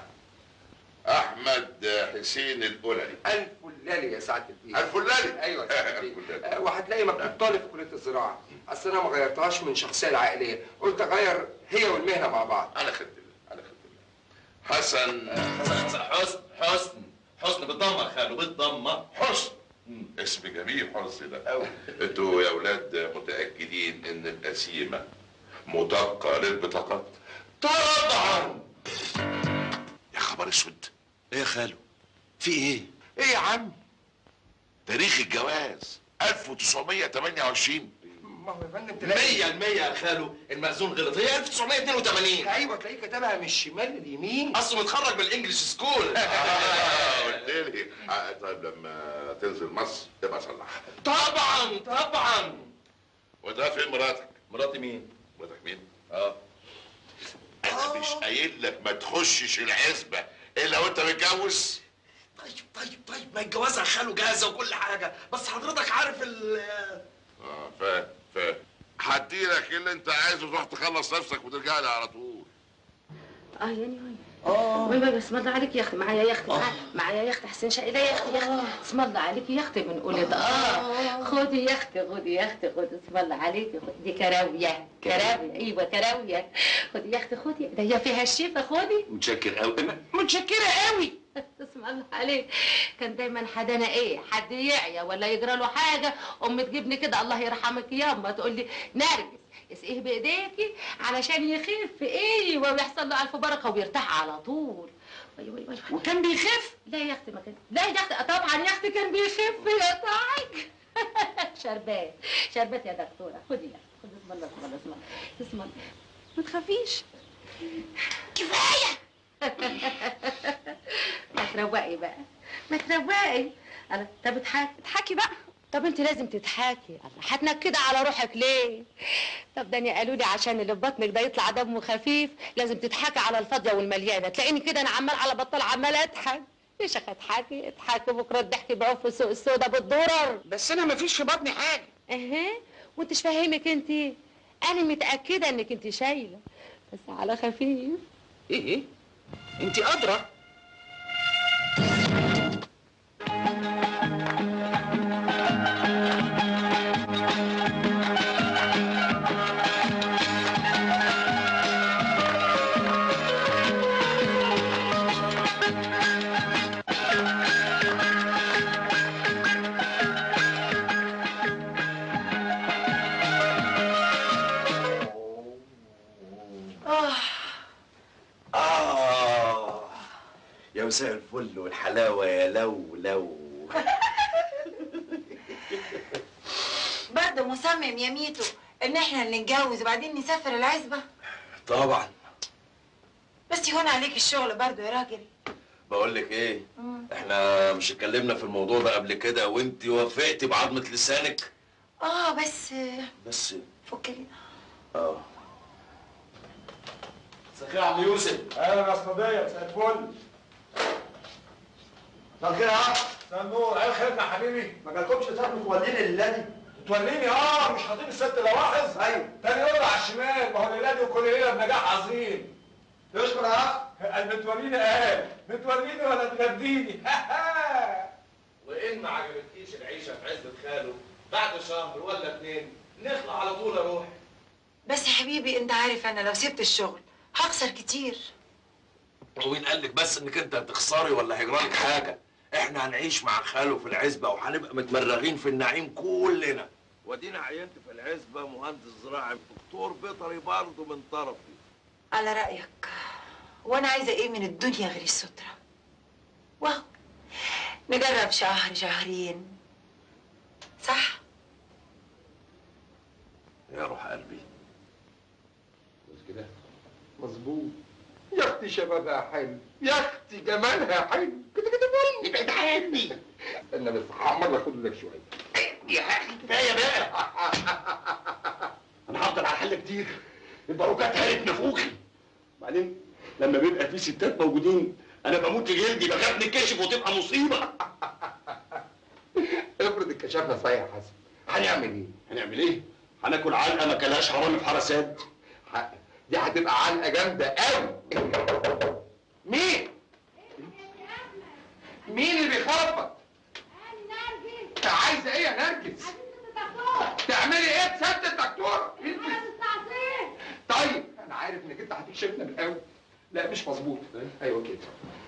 احمد حسين القللي الف لالي يا سعاده البيه الفلالي ايوه يا سعاده البيه الفلالي آه، وهتلاقي مكتوب طالب في كليه الزراعه اصل انا ما غيرتهاش من الشخصيه العائليه قلت اغير هي والمهنه مع بعض على خد الله على خد الله حسن حسن حسن حسن حسن بالضمه خالو بالضمه حسن اسم جميل حسن ده أوي. انتوا يا اولاد متاكدين ان القسيمه مدقه للبطاقات طبعا يا خبر اسود ايه يا خالو في ايه ايه يا عم تاريخ الجواز 1928 ما هو يا فندم تلاقي مية المية يا خالو المأذون غلط هي 1982 ايوه تلاقيه كتبها من الشمال لليمين اصله متخرج من الانجليش سكول آه، قلت لي آه، طيب لما تنزل مصر تبقى صلحها طبعا طبعا وده فين مراتك مراتي مين؟ مراتك مين اه انا مش قايل لك ما تخشش العزبه الا وانت متجوز طيب طيب طيب ما الجوازة خاله جاهزة وكل حاجة بس حضرتك عارف ال اه فاهم فاهم هديلك اللي انت عايزه تروح تخلص نفسك وترجع لي على طول اه يعني اه وي وي بسم الله عليك يا اختي معايا يا اختي معايا- معايا يا اختي حسين شقي لا يا اختي يا اختي اسم الله عليك يا اختي بنقول ده اه خدي يا اختي خدي يا اختي خدي اسم الله عليك خدي دي كراويه كراويه ايوه كراويه خدي يا اختي خدي ده هي فيها الشفا خدي متشكر قوي متشكره قوي اسم الله عليك كان دايما حدانا ايه حد يعيا ولا يجرى له حاجه ام تجيبني كده الله يرحمك ياما تقول لي نرجس اسقيه بايديكي علشان يخف ايه ويحصل له الف بركه ويرتاح على طول وي وي وي. وكان بيخف لا يا اختي ما كان لا يا اختي طبعا يا اختي كان بيخف يا طاعك شربات شربات يا دكتوره خدي يا اختي خدي اسم الله اسم الله اسم الله اسم الله ما تخافيش كفايه ما تروقي بقى ما تروقي انا طب اضحكي اضحكي بقى طب انت لازم تضحكي الله هتنكدي على روحك ليه طب ده قالوا لي عشان اللي في بطنك ده يطلع دمه خفيف لازم تضحكي على الفاضيه والمليانه تلاقيني كده انا عمال على بطال عمال اضحك ليش اضحكي اضحكي بكره الضحك بعوف السوق السودا بالدرر بس انا مفيش في بطني حاجه اها وانت فاهمك انت انا متاكده انك انت شايله بس على خفيف ايه ايه انت ادرى مساء الفل والحلاوه يا لو لو برضه مصمم يا ميتو ان احنا اللي نتجوز وبعدين نسافر العزبة طبعا بس يهون عليك الشغل برضه يا راجل بقول لك ايه احنا مش اتكلمنا في الموضوع ده قبل كده وانت وافقتي بعظمه لسانك اه بس بس فك لي اه مساء الخير يا عم يوسف اهلا يا صديق مساء الفل مساء الخير يا مساء النور ايه الخدمه يا حبيبي ما جالكمش تاكلوا توليني الليله دي توليني اه مش حاطين الست لواحظ ايوه تاني يوم على الشمال ما هو الليله دي وكل ليله بنجاح عظيم تشكر يا اخ قال بتوليني قال بتوليني ولا تغديني وان ما عجبتكيش العيشه في عزبه خاله بعد شهر ولا اتنين نخلع على طول يا روحي بس يا حبيبي انت عارف انا لو سبت الشغل هخسر كتير ومين قال لك بس انك انت هتخسري ولا هيجرالك حاجه احنا هنعيش مع خاله في العزبه وهنبقى متمرغين في النعيم كلنا ودينا عينت في العزبه مهندس زراعي دكتور بيطري برضه من طرفي على رأيك وانا عايزة ايه من الدنيا غير السترة واو نجرب شهر شهرين صح يا روح قلبي مش كده مظبوط يا اختي شبابها حلو يا اختي جمالها حلو كده كده بني ابعد عني انا بس هعمر اخد لك شويه يا اخي كفايه بقى انا هفضل على الحل كتير الباروكات هانت نفوخي بعدين لما بيبقى في ستات موجودين انا بموت في جلدي بخاف نتكشف وتبقى مصيبه افرض اتكشفنا صحيح يا حسن هنعمل ايه؟ هنعمل ايه؟ هناكل علقه ما كلهاش حرامي في حرسات حق دي هتبقى علقه جامده قوي مين؟ مين اللي بيخبط؟ انت عايزه ايه يا نرجس؟ تعملي ايه بسد الدكتوره؟ انت طيب انا عارف انك انت هتكشفنا من الاول لا مش مظبوط ايوه كده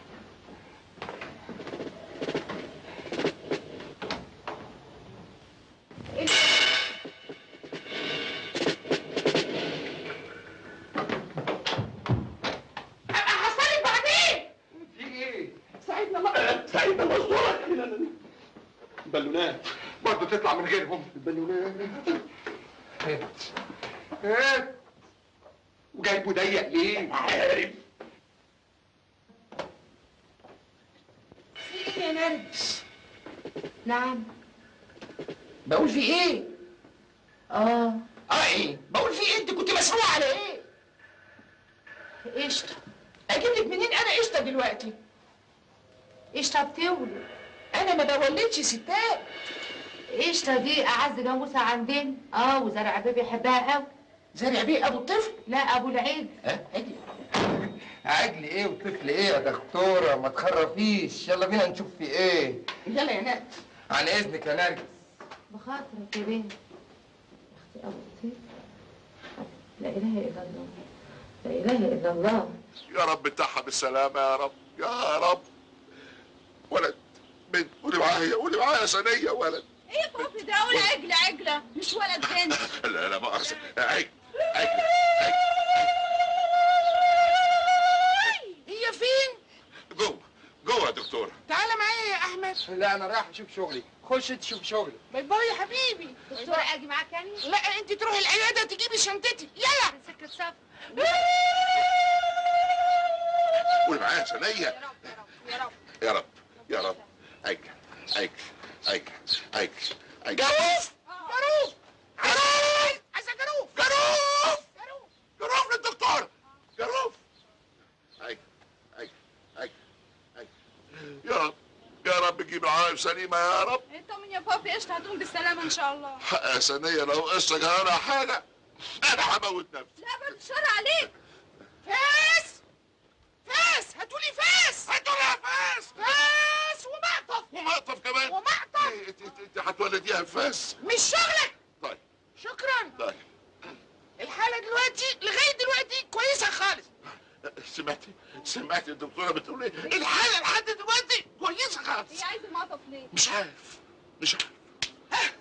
هحصلك بعدين في ايه؟ ساعدنا الله ساعدنا الله يسترك بالونات برضه تطلع من غيرهم البالونات هات هات وجايبه ضيق ليه؟ عارف في ايه يا نرجس نعم بقول في ايه؟ اه اه ايه؟ بقول في ايه؟ انت كنت مسؤول على ايه؟ قشطه اجيب لك منين انا قشطه دلوقتي؟ قشطه بتولد انا ما بولدش ستات قشطه دي اعز جاموسه عندنا اه وزرع بيه بيحبها قوي زرع بيه ابو الطفل؟ لا ابو العيد ها؟ عجل عجل ايه وطفل ايه يا دكتوره ما تخرفيش يلا بينا نشوف في ايه يلا يا نات عن اذنك يا نرجس بخاطرك يا بنت اختي ابو الطيب لا اله الا الله لا اله الا الله يا رب بتاعها بالسلامة يا رب يا رب ولد بنت قولي معايا قولي معايا ثانية ولد ايه يا بابي ده اقول عجلة عجلة مش ولد بنت لا لا مؤاخذة عجل عجل هي فين؟ جوه جوه يا دكتورة تعالى معايا يا احمد لا انا رايح اشوف شغلي خش تشوف شغلي باي باي يا حبيبي دكتورة اجي معاك يعني لا انت تروحي العياده تجيبي شنطتي يلا سكة صف قولي معايا ثانية يا رب يا رب عجل عجل عجل عجل عجل جروف جروف جروف عايزه جروف جروف جروف للدكتورة جروف عجل عجل عجل عجل يا رب يا رب تجيب العالم سليمة يا رب اطمن يا بابي قشطة هتقوم بالسلامة ان شاء الله حق يا ثانية لو قصة جرانا حاجة أنا هموت نفسي لا بعد الشر عليك فاس فاس هاتولي فاس هاتولي يا فاس فاس ومقطف ومقطف كمان ومقطف إيه، انت انت- انت هتولديها بفاس مش شغلك طيب شكرا طيب الحالة دلوقتي لغاية دلوقتي كويسة خالص سمعتي سمعتي الدكتورة بتقول ايه الحالة لحد دلوقتي كويسة خالص هي عايزة المقطف ليه؟ مش عارف مش عارف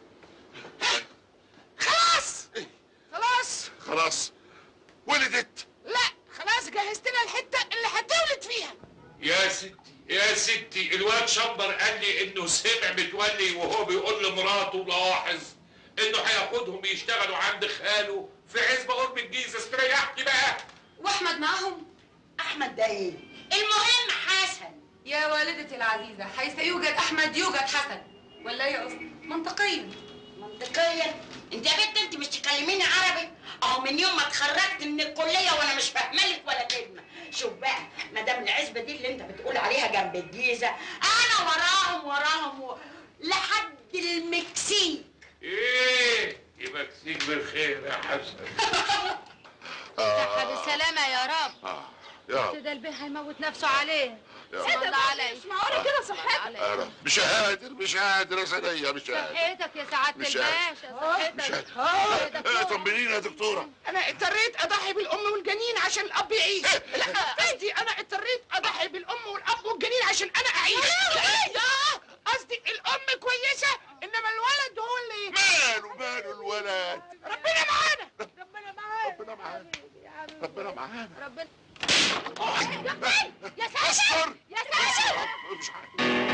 خلاص إيه؟ خلاص خلاص ولدت لا خلاص جهزت لها الحتة اللي هتولد فيها يا ستي يا ستي الواد شمبر قال لي انه سمع متولي وهو بيقول لمراته لاحظ انه هياخدهم يشتغلوا عند خاله في عزبه قرب الجيزه استريحتي بقى واحمد معاهم احمد ده ايه المهم حسن يا والدتي العزيزة حيث يوجد أحمد يوجد حسن ولا إيه يا أصلا منطقيا منطقيا انت يا بنت انت مش تكلميني عربي اهو من يوم ما اتخرجت من الكليه وانا مش فاهمه لك ولا كلمه شوف بقى ما دام العزبه دي اللي انت بتقول عليها جنب الجيزه انا وراهم وراهم و... لحد المكسيك ايه يبقى كتير بالخير يا حسن صحة بالسلامة يا رب يا رب ده البيه هيموت نفسه عليه يا بسم رب. الله عليك مش معقولة كده صحتك يا رب مش قادر مش قادر يا سنية مش قادر صحتك يا سعادة مش الباشا مش صحتك قادر طمنيني يا دكتورة انا اضطريت اضحي بالام والجنين عشان الاب يعيش لا قصدي انا اضطريت اضحي بالام والاب والجنين عشان انا اعيش لا قصدي الام كويسه انما الولد هو اللي ماله ماله الولد ربنا معانا ربنا معانا ربنا معانا ربنا يا ساتر يا ساتر مش عارف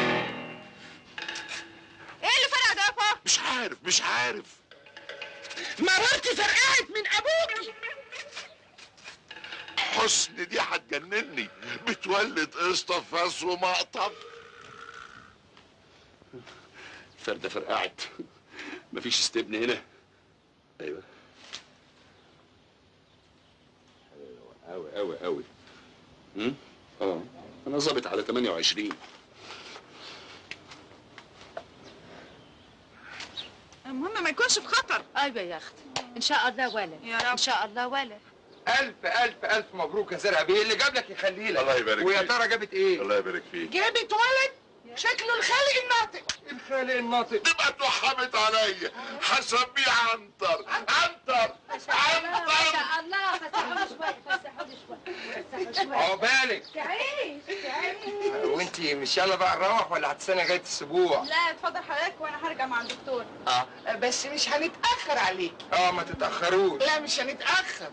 ايه اللي فرق ده يا بابا مش عارف مش عارف مراتي فرقعت من ابوكي حسن دي هتجنني بتولد قشطة فاس ومقطف فردة فرقعت مفيش استبن هنا ايوه قوي قوي قوي امم اه انا ظابط على 28 المهم ما يكونش في خطر ايوه يا اختي ان شاء الله ولا يا رب ان شاء الله ولا الف الف الف مبروك يا زرع بيه اللي جاب لك يخليه لك الله يبارك ويا فيك. ترى جابت ايه الله يبارك فيك جابت ولد شكله الخالق الناطق الخالق الناطق تبقى اتوحمت عليا هسميه عنتر عنتر ما شاء الله فسحوني شويه فسحوني شويه فسحوني شويه عقبالك تعيش تعيش وانت مش يلا بقى نروح ولا هتستنى لغايه الاسبوع لا اتفضل حضرتك وانا هرجع مع الدكتور اه بس مش هنتاخر عليك اه ما تتاخروش لا مش هنتاخر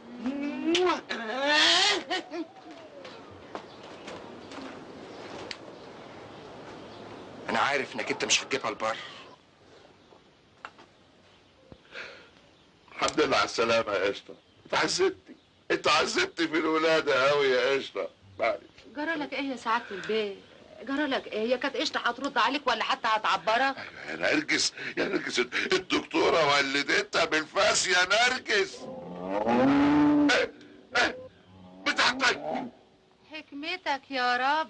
انا عارف انك انت مش هتجيبها البر الحمد لله على السلامة يا قشطة انت عذبتي انت عذبتي في الولادة قوي يا قشطة معلش جرى لك ايه يا سعادة البيه جرى لك ايه هي كانت قشطه هترد عليك ولا حتى هتعبرك يا نرجس يا نرجس الدكتورة ولدتها بالفاس يا نرجس ايه ايه بتاعتك حكمتك يا رب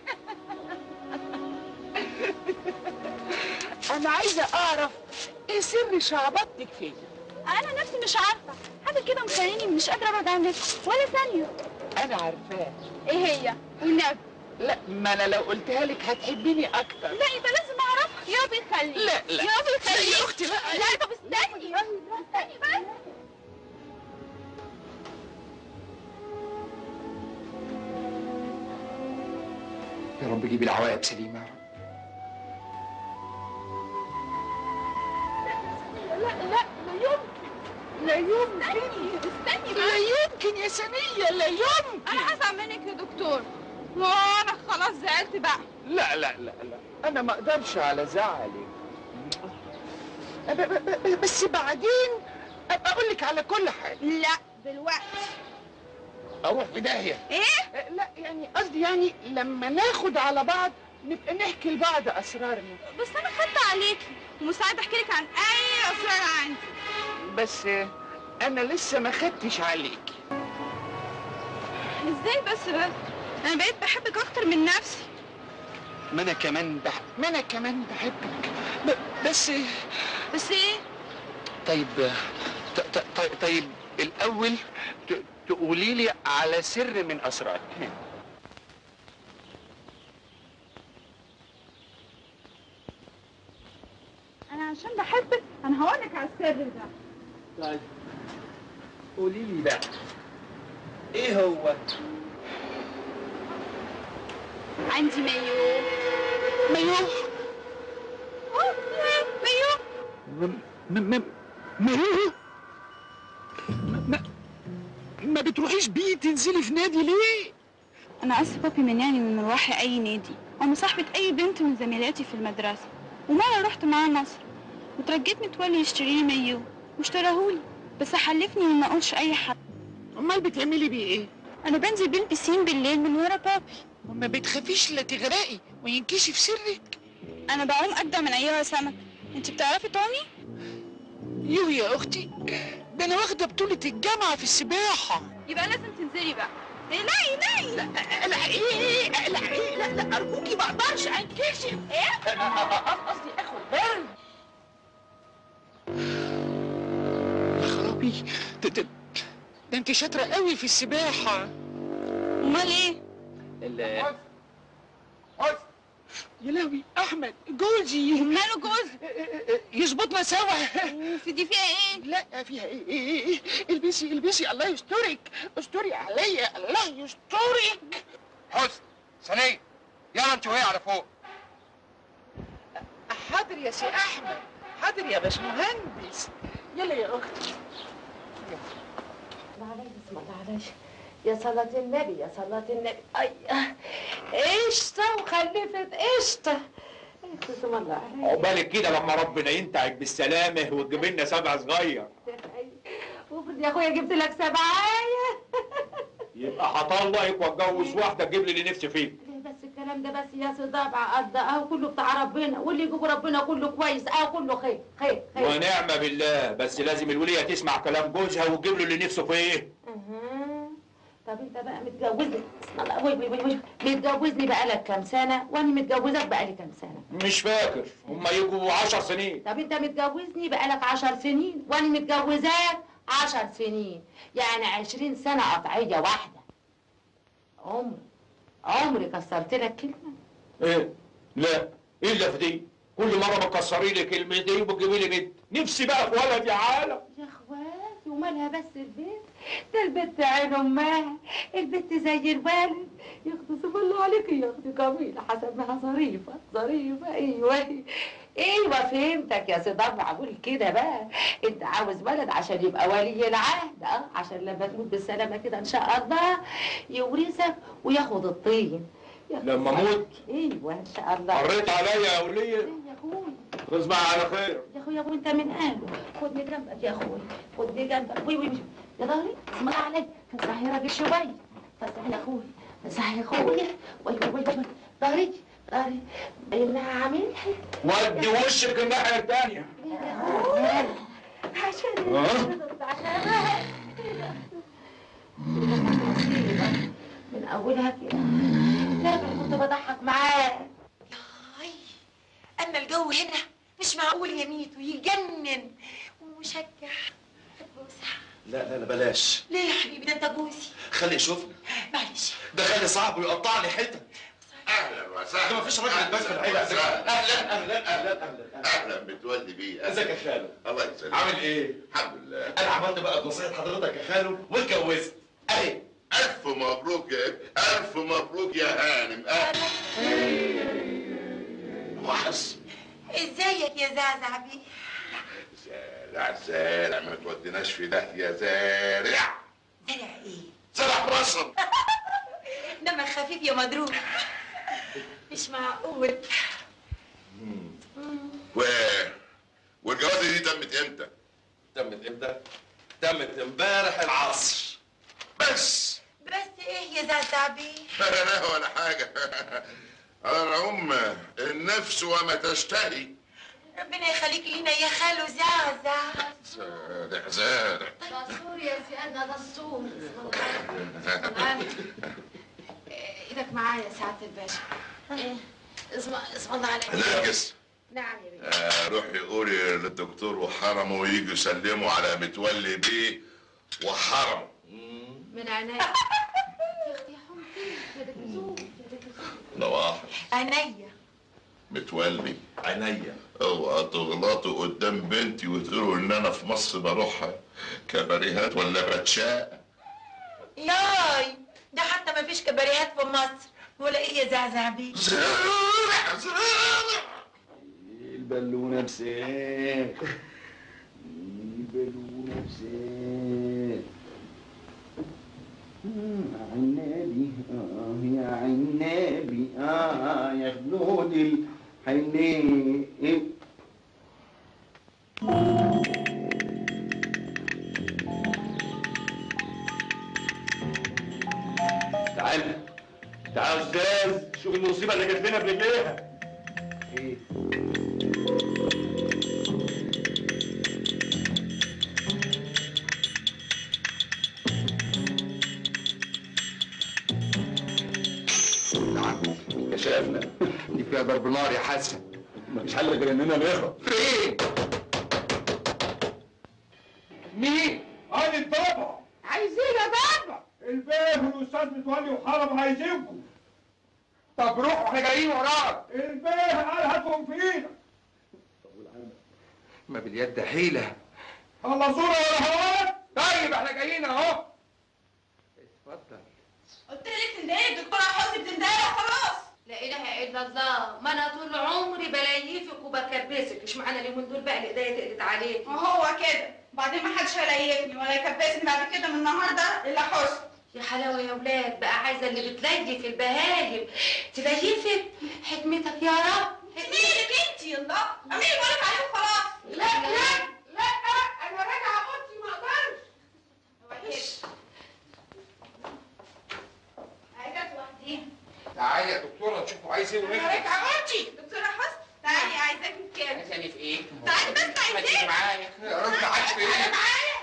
انا عايزه اعرف ايه سر شعبطتك فيا انا نفسي مش عارفه حاجه كده مخليني مش قادره ابعد عنك ولا ثانيه انا عارفاه ايه هي والنبي لا ما انا لو قلتها لك هتحبيني اكتر لا يبقى لازم اعرفها يا بيخلي لا لا يا بيخلي لا يا اختي لا لا طب استني استني بس يا رب جيب العواقب سليمه يا رب لا لا لا يمكن لا يمكن استني لا يمكن يا سنية لا يمكن انا هزعل منك يا دكتور وانا خلاص زعلت بقى لا لا لا لا انا ما اقدرش على زعلك ب- ب- ب- بس بعدين ابقى اقول لك على كل حاجه لا دلوقتي اروح في داهيه ايه لا يعني قصدي يعني لما ناخد على بعض نبقى نحكي لبعض اسرارنا بس انا خدت عليكي ومستعده احكي لك عن اي اسرار عندي بس انا لسه ما خدتش عليكي ازاي بس بس انا بقيت بحبك اكتر من نفسي ما انا كمان بحب ما انا كمان بحبك ب- بس بس ايه طيب ط- ط- ط- طيب الاول ت- تقولي لي على سر من اسرارك انا عشان بحبك انا هقول لك على السر ده طيب قولي لي بقى ايه هو عندي مايو مايو اه مايو م- م- م- مايو ما, ما بتروحيش بيه تنزلي في نادي ليه انا اسف بابي منعني من مروحي اي نادي أو مصاحبة أي بنت من زميلاتي في المدرسة ومرة رحت معاه مصر وترجيت متولي يشتري لي مايو واشتراهولي بس حلفني إني ما أقولش أي حد امال بتعملي بيه ايه؟ أنا بنزل بيه البسين بالليل من ورا بابي وما بتخافيش لا تغرقي وينكشف سرك أنا بعوم أجدع من أيها سمك أنت بتعرفي تعومي؟ يو يا اختي ده انا واخده بطوله الجامعه في السباحه يبقى لازم تنزلي بقى لا لا لا لا ايه لا ايه لا لا ارجوكي ما اقدرش انكشف ايه قصدي اخد بالي يا خرابي ده ده ده انت شاطره قوي في السباحه امال ايه ال يا لهوي احمد جوزي ماله جوز يظبطنا سوا في دي فيها ايه لا فيها ايه ايه ايه البسي البسي الله يسترك استري عليا الله يسترك حسن ثانية يلا انت وهي على فوق حاضر يا سي احمد حاضر يا باشمهندس يلا يا اختي معلش بسم الله معلش يا صلاة النبي يا صلاة النبي أي قشطة وخلفت قشطة بسم الله عليك عقبالك كده لما ربنا ينتعك بالسلامة وتجيب لنا سبع صغير وافرض يا اخويا جبت لك سبعاية يبقى هطلقك واتجوز واحدة تجيب لي اللي نفسي فيه ليه بس الكلام ده بس يا صداع قد اهو كله بتاع ربنا واللي يجيبه ربنا كله كويس اهو كله خير خير خير ونعمة بالله بس لازم الولية تسمع كلام جوزها وتجيب له اللي نفسه فيه أها. طب انت بقى متجوزني بسم الله وي وي وي وي متجوزني بقالك كام سنة وانا متجوزك بقالي كام سنة مش فاكر هما يجوا عشر سنين طب انت متجوزني بقالك عشر سنين وانا متجوزاك عشر سنين يعني عشرين سنة قطعية واحدة عمر عمري كسرت لك كلمة ايه لا الا في دي كل مرة بتكسري لي كلمة دي وبتجيبي لي بنت نفسي بقى في ولد يا عالم يا اخواتي ومالها بس البنت ده البنت عين امها البنت زي الوالد يا اختي سبحان الله عليك يا اختي جميلة حسبها ظريفة ظريفة ايوه ايوه فهمتك يا سيدي معقول كده بقى انت عاوز ولد عشان يبقى ولي العهد اه عشان لما تموت بالسلامة كده ان شاء الله يورثك وياخد الطين يا أختي لما اموت ايوه ان شاء الله قريت عليا يا ولية يا اخوي تصبح على خير يا اخويا وانت من اهله خدني جنبك يا اخويا خدني جنبك وي وي وي. يا ظهري اسم الله عليك فسح يا راجل شويه فسح يا اخويا فسح يا اخويا وي وي وي وي ظهري ظهري انها عامل ودي وشك الناحية التانية عشان ها؟ عشان من اولها كده لا أنا كنت بضحك معاه اما الجو هنا مش معقول يا ميتو يجنن ومشجع لا لا لا بلاش ليه يا حبيبي ده انت جوزي خلي يشوفني معلش ده خلي صعب ويقطعني حتت اهلا وسهلا ده مفيش راجل بس في العيله أهلاً. اهلا اهلا اهلا اهلا اهلا متولي بيه ازيك يا خالو الله يسلمك عامل ايه؟ الحمد لله انا عملت بقى بنصيحه حضرتك يا خالو واتجوزت اهي الف مبروك يا الف مبروك يا هانم اهلا وحس ازيك يا زعزع بيه زارع زارع ما توديناش في ده يا زارع زرع ايه زرع مصر دمك خفيف يا مضروب مش معقول و والجوازه دي تمت امتى؟ تمت امتى؟ تمت امبارح العصر بس بس ايه يا زعزع بيه لا ولا حاجه على العموم النفس وما تشتهي ربنا يخليك لينا يا خالو زعزع زارع زارع دستور يا سيادة دستور ايدك معايا يا سعادة الباشا ايه اسم اسم الله عليك نرجس نعم يا بيه آه، روحي قولي للدكتور وحرمه ويجوا يسلموا على متولي بيه وحرمه من عناية يا اختي يا حمتي يا دكتور يا دكتور نواحي عينيا متولي عينيا اوعى تغلطوا قدام بنتي وتقولوا ان انا في مصر بروح كباريهات ولا بتشاء ياي ده حتى ما فيش كباريهات في مصر ولا ايه يا زعزع بيه زارع زارع البالونة بسيف البالونة بسيف عنابي اه يا عنابي اه يا خدود الحنين تعال تعال يا استاذ شوف المصيبه اللي جت لنا برجليها ايه كشفنا دي فيها ضرب نار يا حسن مفيش حل غير اننا نهرب فين؟ مين؟ انا البابا عايزين يا بابا البيه والاستاذ متولي وحرم عايزينكم طب روح واحنا جايين وراك البيه قال هاتهم في ايدك ما باليد حيلة خلصونا ولا هواك طيب احنا جايين اهو اتفضل قلت لك تندهي الدكتوره حسني بتندهي وخلاص لا اله الا الله ما انا طول عمري بلايفك وبكربسك مش معنى اليومين دول بقى الايديا تقلت عليك ما هو كده بعدين ما حدش هيلايفني ولا يكبسني بعد كده من النهارده الا حسن يا حلاوه يا ولاد بقى عايزه اللي بتليف البهايم تليفك حكمتك يا رب مالك انت يلا امين بقولك عليه وخلاص لا لا لا انا راجعه اوضتي ما اقدرش وحش عايزه لوحديها تعالي يا دكتورة نشوفوا عايز ايه انا ونخلص راجعه اوضتي دكتوره حسن تعالي عايزاكي في كده عايزاني في ايه؟ تعالي بس ما تيجي عايزاكي معايا يا رب عايز في انا ايه؟ معايا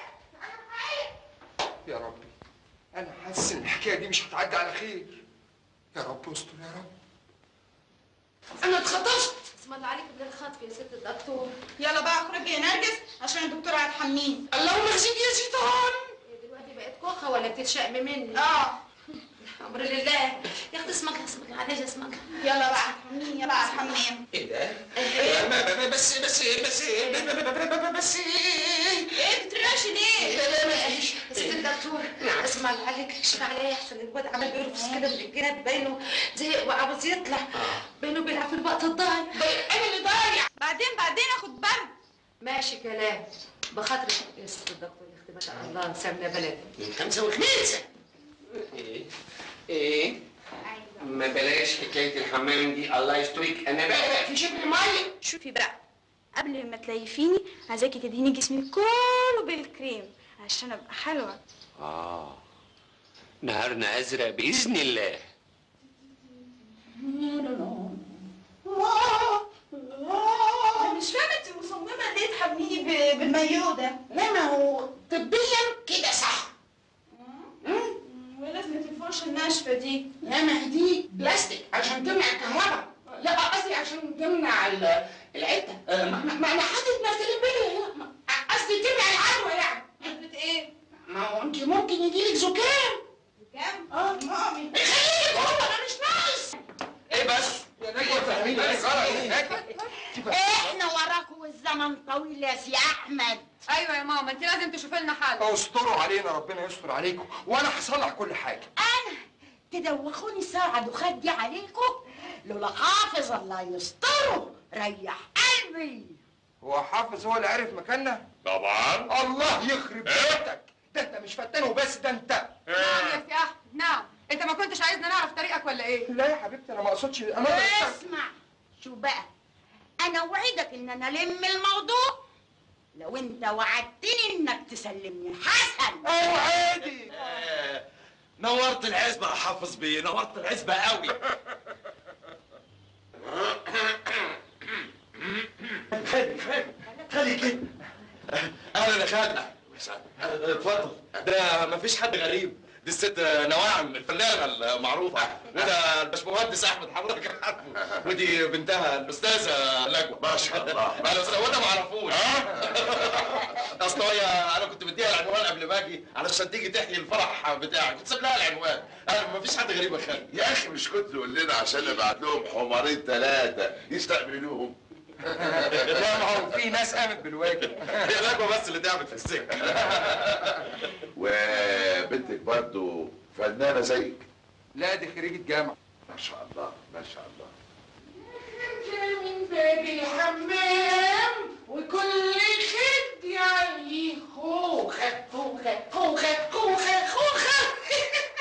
يا ربي انا حاسس ان الحكايه دي مش هتعدي على خير يا رب استر يا رب انا اتخطفت اسم الله عليك من الخطف يا ست الدكتور يلا بقى اخرجي يا نرجس عشان الدكتوره هتحميني اللهم اخزيك يا شيطان هي دلوقتي بقت كوخه ولا بتتشقم مني اه امر لله يا اختي اسم الله اسم الله عليك اسم الله يلا بقى هتحميني يلا على الحمام ايه ده؟ آه، ما- ما- بس بس بس بس ايه بترعشي ليه؟ لا لا لا يا ست الدكتور اسمع الله عليك اكشف عليا احسن الواد عمال بيرفس كده من الجناب باينه زهق وعاوز يطلع باينه بيلعب في الوقت الضايع انا اللي ضايع بعدين بعدين اخد برد ماشي كلام بخاطرك يا ست الدكتور يا اختي ما شاء الله سمنه بلدي من خمسة وخميسة ايه ايه ما بلاش حكاية الحمام دي الله يسترك انا بقى في شبه مية شوفي بقى قبل ما تليفيني عايزاكي تدهني جسمي كله بالكريم عشان ابقى حلوه اه نهارنا ازرق باذن الله انا مش فاهمه انت مصممه ليه تحميني ب- بالمايو ده لا ما هو طبيا كده صح وايه لازمه الفرشه الناشفه دي لا ما هي دي بلاستيك عشان تمنع الكهرباء لا قصدي عشان تمنع ال- العده آه، ما ما- ما انا حاطط مثل بيه قصدي تمنع العدوى يعني قصدك ايه ما هو انت ممكن يجيلك زكام كام اه مامي خليك هو انا مش ناقص ايه بس يا نجوى فاهمين ايه غلط هناك احنا وراكوا والزمن طويل يا سي احمد ايوه يا ماما انت لازم تشوفي لنا حل استروا علينا ربنا يستر عليكم وانا هصلح كل حاجه انا تدوخوني ساعة وخدي عليكم لولا حافظ الله يستره ريح قلبي هو حافظ هو اللي عرف مكاننا طبعا الله يخرب بيتك ده انت مش فتان وبس ده انت نعم يا سي احمد نعم انت ما كنتش عايزنا نعرف طريقك ولا ايه لا يا حبيبتي انا ما اقصدش انا اسمع شو بقى انا اوعدك ان انا الم الموضوع لو انت وعدتني انك تسلمني حسن اوعدي نورت العزبة يا حافظ بيه نورت العزبة قوي خلي خلي خلي كده اهلا يا خالد اتفضل ده مفيش حد غريب دي الست نواعم الفنانة المعروفة وده الباشمهندس أحمد حضرتك عارفه ودي بنتها الأستاذة نجوى ما شاء الله أنا وده ما أعرفوش أصل هي أنا كنت مديها العنوان قبل ما أجي علشان تيجي تحيي الفرح بتاعي كنت سايب لها العنوان أنا مفيش حد غريب يا خالد يا اخي مش كنت تقول لنا عشان نبعت لهم حمارين ثلاثه يستقبلوهم لا ما هو في ناس قامت بالواجب هي نجوى بس اللي تعبت في السجن وبنتك برضو فنانه زيك لا دي خريجة جامعة ما شاء الله ما شاء الله من باب الحمام وكل خد يعني خوخة خوخة خوخة خوخة خوخة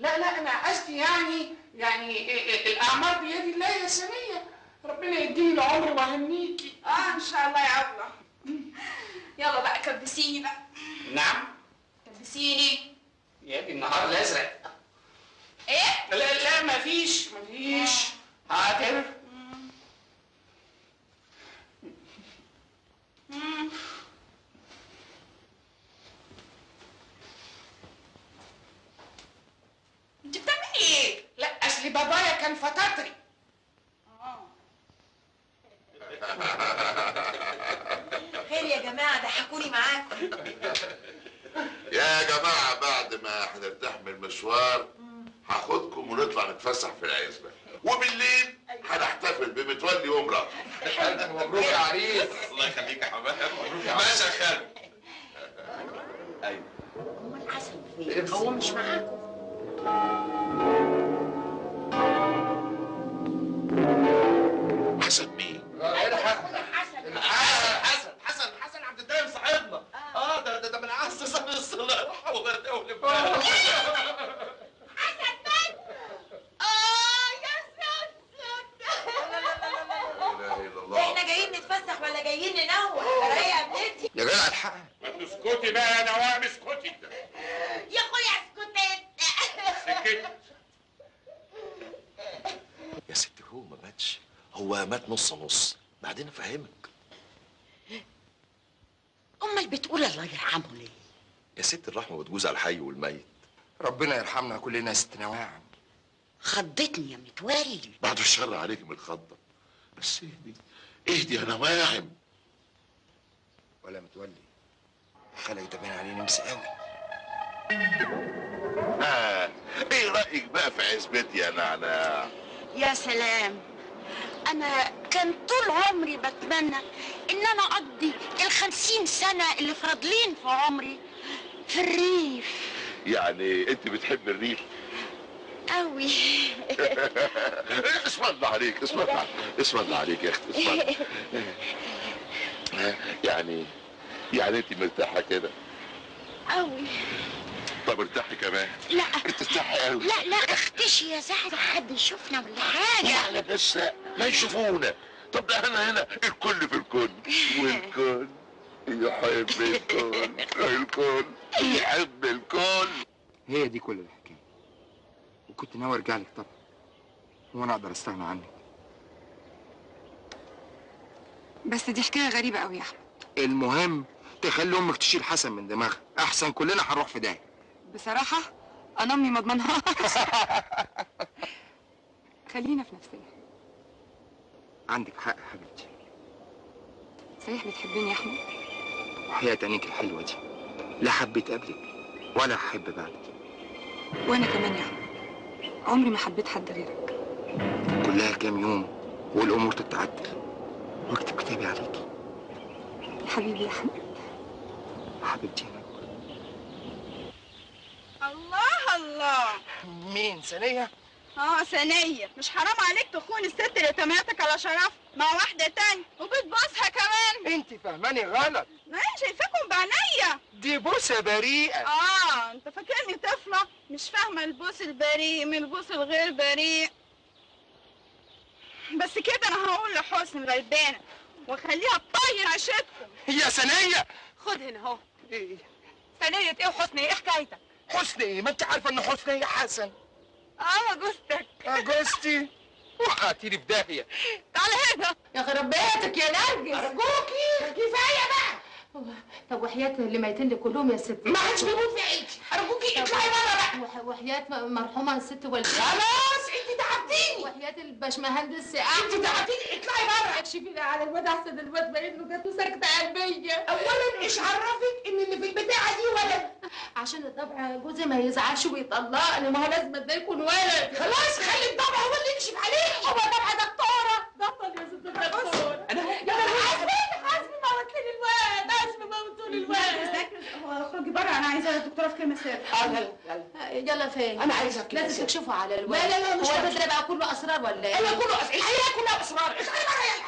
لا لا انا قصدي يعني يعني ال- ال- الاعمار بيد الله يا سنيه ربنا يديني العمر ويهنيكي اه ان شاء الله يا ابله يلا بقى كبسيني بقى نعم كبسيني يا دي النهار الازرق ايه لا لا مفيش مفيش حاضر مم. انت بتعملي ايه لا اصل بابايا كان فطاطري خير يا جماعه ضحكوني معاكم يا جماعة بعد ما هنرتاح من المشوار هاخدكم ونطلع نتفسح في العزبة وبالليل هنحتفل بمتولي ومراته مبروك يا عريس الله يخليك يا حمام مبروك يا باشا يا خالد ايوه هو مش معاكم حسن مين؟ حسن حسن حسن حسن عبد الدايم صاحبنا اه ده ده, ده من اعز صاحب الصلاح وغردقه ولبنان ده احنا جايين نتفسح ولا جايين ننوح رايقه يا بنتي يا جدع الحق ما تسكتي بقى يا نوام اسكتي يا اخويا اسكتي سكت يا ست هو ما ماتش هو مات نص نص بعدين افهمك امال بتقول الله يرحمه ليه يا ست الرحمه بتجوز على الحي والميت ربنا يرحمنا كلنا يا ست نواعم خضتني يا متولي بعد الشر عليك من الخضة بس اهدي اهدي يا نواعم ولا متولي خلق ده باين عليه نمس قوي آه. ايه رأيك بقى في عزبتي يا نعناع؟ يا سلام انا كان طول عمري بتمنى ان انا اقضي الخمسين سنة اللي فاضلين في عمري في الريف يعني انت بتحب الريف قوي اسم الله عليك اسم الله اسم الله عليك يا اختي اسم الله يعني يعني انت مرتاحه كده قوي طب ارتاحي كمان لا ارتاحي قوي لا لا اختشي يا زهرة حد يشوفنا ولا حاجة لا بس ما يشوفونا طب ده انا هنا الكل في الكل والكل يحب الكل الكل يحب الكل هي دي كل الحكايه وكنت ناوي ارجع لك طبعا وانا اقدر استغنى عنك بس دي حكايه غريبه قوي يا احمد المهم تخلي امك تشيل حسن من دماغها احسن كلنا هنروح في داهيه بصراحه انا امي ما اضمنهاش خلينا في نفسنا عندك حق يا حبيبتي صحيح بتحبني يا احمد وحياة عينيك الحلوه دي لا حبيت قبلك ولا هحب بعدك وانا كمان يا احمد عمري ما حبيت حد غيرك كلها كام يوم والامور تتعدل واكتب كتابي عليكي حبيبي يا احمد حبيبتي الله الله مين ثانيه اه ثانية مش حرام عليك تخون الست اللي تميتك على شرف مع واحدة تانية وبتبوسها كمان انت فاهماني غلط ما انا شايفاكم بعينيا دي بوسه بريئه اه انت فاكرني طفلة مش فاهمة البوس البريء من البوس الغير بريء بس كده انا هقول لحسن الغلبانة واخليها تطير عشتكم يا ثانيه خد هنا اهو ايه ثانية ايه وحسني ايه حكايتك؟ حسني ايه ما انت عارفه ان حسني هي حسن اه جوزتك جوزتي وقعتيني في داهيه تعال هنا يا خرب بيتك يا نرجس ارجوكي كفايه بقى طب وحياة اللي ميتين لي كلهم يا ست ما حدش بيموت في عينك ارجوكي اطلعي بره بقى وح- وحياة م- مرحومة الست والدتي خلاص انت تعبتيني وحياة الباشمهندس احمد انت تعبتيني اطلعي بره اكشفي لي على الواد احسن الواد باين له جات له سكتة قلبية اولا ايش عرفك ان اللي في البتاعه دي ولد عشان الطبع جوزي ما يزعلش ويطلقني ما هو لازم ده يكون ولد خلاص خلي الطبع هو اللي يكشف عليك هو طبع دكتورة دكتور يا ست الدكتور انا يا حسبي حسبي موتلي الواد حسبي موتولي الواد هو اخرجي بره انا عايزه الدكتوره في كلمه سر اه يلا يلا يلا فين انا عايزه كده لازم تكشفوا على الواد لا لا لا مش هو عايزة. الواد ده بقى كله اسرار ولا ايه ايوه كله أس- الحياه كلها اسرار اطلعي بره يلا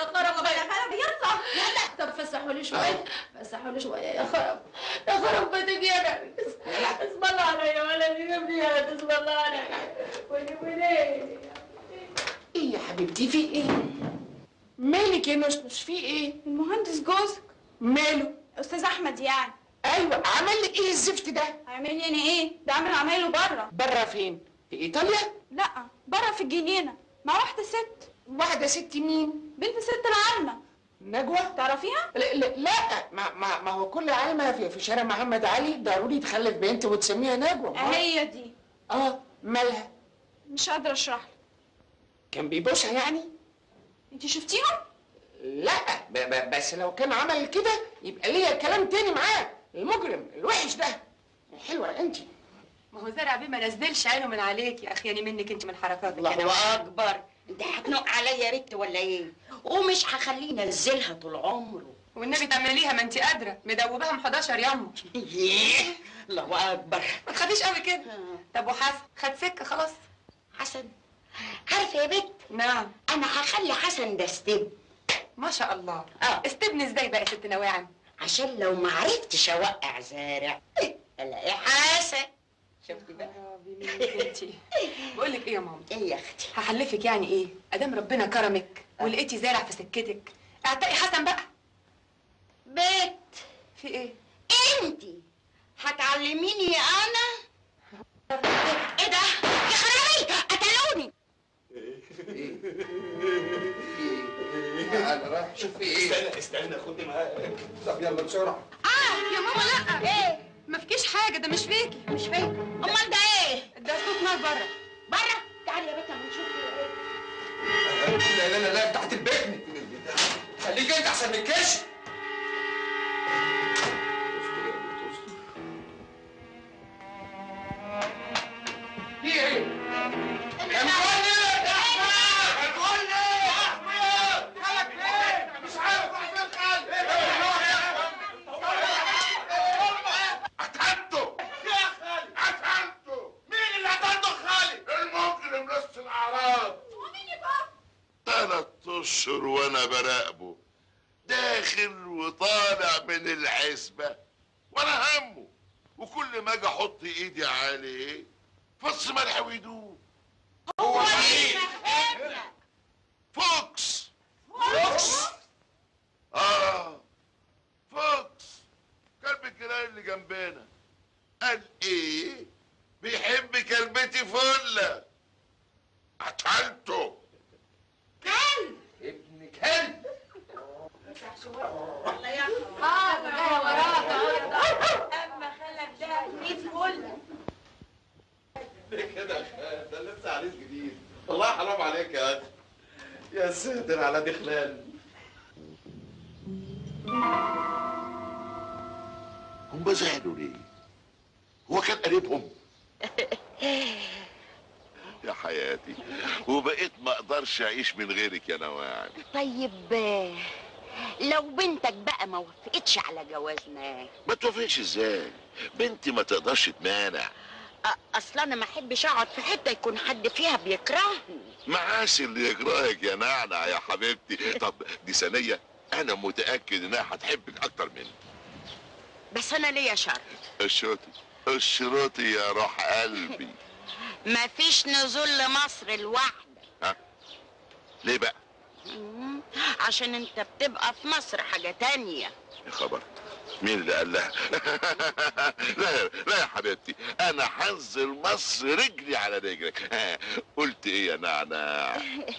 يا خرب يا خرب يلا طب فسحوا لي شويه فسحوا لي شويه يا خرب يا خرب بيتك يا نرجس اسم الله عليا ولا تجيب لي هذا اسم الله عليا ويلي ويلي ايه يا حبيبتي في ايه مالك يا نشنش في ايه المهندس جوزك ماله استاذ احمد يعني ايوه عمل لك ايه الزفت ده هيعمل لي انا ايه ده عامل عمايله بره بره فين في ايطاليا لا بره في الجنينه مع واحده ست واحده ست مين بنت ست العالمه نجوى تعرفيها لا لا, لا ما, ما, ما هو كل عالمة في, في شارع محمد علي ضروري تخلف بنت وتسميها نجوى ما- هي دي اه مالها مش قادره اشرح لك كان بيبوسها يعني انت شفتيهم لا ب ب بس لو كان عمل كده يبقى ليا كلام تاني معاه المجرم الوحش ده حلوه انت ما هو زرع بيه ما نزلش عينه من عليك يا اخياني منك انت من حركاتك الله اكبر انت هتنق عليا يا بت ولا ايه ومش هخليه ينزلها طول عمره والنبي تعمليها ما انت قادره مدوباها من 11 يما ايه الله اكبر ما تخافيش قوي كده طب وحسن خد سكه خلاص حسن عارفه يا بت نعم انا هخلي حسن ده استب ما شاء الله اه استبني ازاي بقى يا ست نواعم عشان لو ما عرفتش اوقع زارع الاقي حسن شفتي بقى انتي بقول لك ايه يا ماما ايه يا اختي هحلفك يعني ايه ادام ربنا كرمك ولقيتي زارع في سكتك اعتقي حسن بقى بت في ايه انتي هتعلميني انا ايه ده يا خرابي قتلوني انا رايح اشوف في ايه استنى استنى خدني معاك طب يلا بسرعه اه يا ماما لا ايه ما فيكيش حاجه ده مش فيكي مش فيك امال ده ايه ده صوت نار بره بره تعالي يا بت اما نشوف لا لا لا لا بتاعت البكن خليك انت احسن من الكشف في ايه؟ يا مغني يا احمد يا مغني يا احمد خالك فين؟ مش عارف راح فين قتلته يا خالد قتلته مين اللي قتلته خالد؟ المجرم نص الاعراض ثلاث اشهر وانا براقبه داخل وطالع من العزبه ولا همه وكل ما اجي احط ايدي عليه فص ملح ويدوب هو مين؟ فوكس فوكس اه فوكس كلب الجيران اللي جنبنا قال ايه بيحب كلبتي فله قتلته كلب ابن كلب اه ده جايه وراك اما خلك ده ميت فل ليه كده يا خال؟ ده لسه عريس جديد والله حرام عليك يا اخي يا ساتر على دي خلال هم زعلوا ليه هو كان قريبهم يا حياتي وبقيت ما اقدرش اعيش من غيرك يا نواعم طيب آه، لو بنتك بقى ما وافقتش على جوازنا ما توافقش ازاي بنتي ما تقدرش تمانع أ- اصل انا ما احبش اقعد في حته يكون حد فيها بيكرهني معاش اللي يكرهك يا نعنع يا حبيبتي طب دي ثانيه انا متاكد انها هتحبك اكتر مني بس انا ليا شرط الشروطي الشروطي يا روح قلبي مفيش نزول لمصر لوحدك ها ليه بقى مم، عشان انت بتبقى في مصر حاجه تانية يا خبر مين اللي قال لها لا لا يا حبيبتي انا هنزل مصر رجلي على رجلك ها، قلت ايه يا نعناع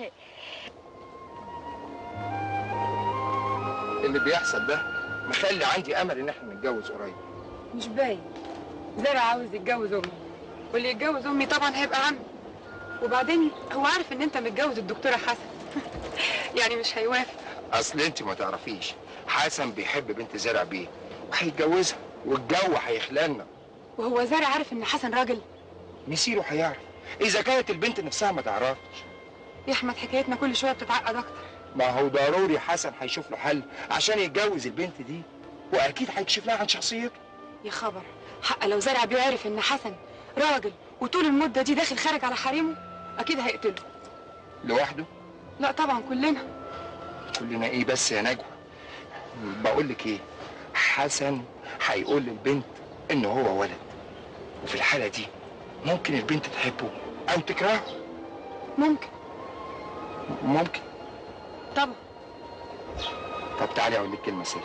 اللي بيحصل ده مخلي عندي امل ان احنا نتجوز قريب مش باين زرع عاوز يتجوز امي واللي يتجوز امي طبعا هيبقى عمي وبعدين هو عارف ان انت متجوز الدكتوره حسن يعني مش هيوافق اصل انت ما تعرفيش حسن بيحب بنت زرع بيه وهيتجوزها والجو هيخلالنا وهو زرع عارف ان حسن راجل مسيره هيعرف اذا كانت البنت نفسها ما تعرفش يا احمد حكايتنا كل شويه بتتعقد اكتر ما هو ضروري حسن هيشوف له حل عشان يتجوز البنت دي واكيد هيكشف لها عن شخصيته يا خبر حق لو زرع بيه عرف ان حسن راجل وطول المده دي داخل خارج على حريمه اكيد هيقتله لوحده لا طبعا كلنا كلنا ايه بس يا نجوى بقول لك ايه حسن هيقول للبنت ان هو ولد وفي الحاله دي ممكن البنت تحبه او تكرهه ممكن ممكن طبعا طب تعالي اقول لك كلمه سر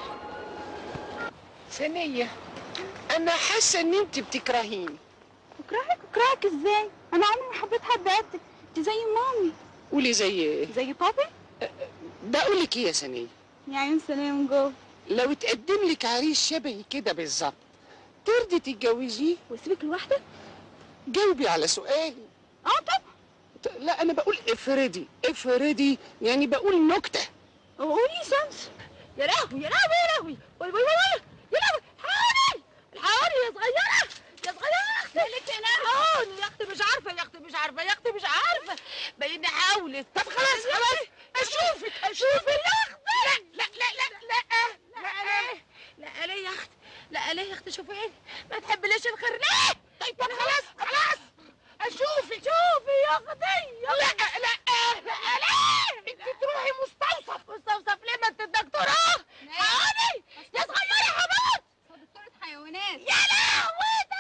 ثانية أنا حاسة إن أنت بتكرهيني اكرهك اكرهك ازاي انا عمري ما حبيت حد قدك انت زي مامي قولي زي إيه؟ زي بابي ده أقول لك إيه يا ثانية؟ يا عين سلام جو لو اتقدم لك عريس شبهي كده بالظبط ترضي تتجوزيه واسيبك لوحدك؟ جاوبي على سؤالي اه طبعا لا أنا بقول افرضي افرضي يعني بقول نكتة قولي سمس يا لهوي يا لهوي يا لهوي وي وي وي يا لهوي حاولي الحقوني يا صغيرة يا صغيرة يا اختي مالك هنا حقوني يا اختي مش عارفة يا اختي مش عارفة يا اختي مش عارفة بقيني حاولت طب خلاص خلاص اشوفك اشوفك يا اختي لا لا لا لا لا لا ليه لا ليه يا اختي لا ليه يا اختي شوفي ايه ما تحبليش الخير ليه طيب طب خلاص خلاص اشوفك شوفي يا اختي لا لا لا ليه انت تروحي مستوصف مستوصف ليه ما انت الدكتورة حقوني يا صغيرة يا حماد دكتورة حيوانات يا لهوتي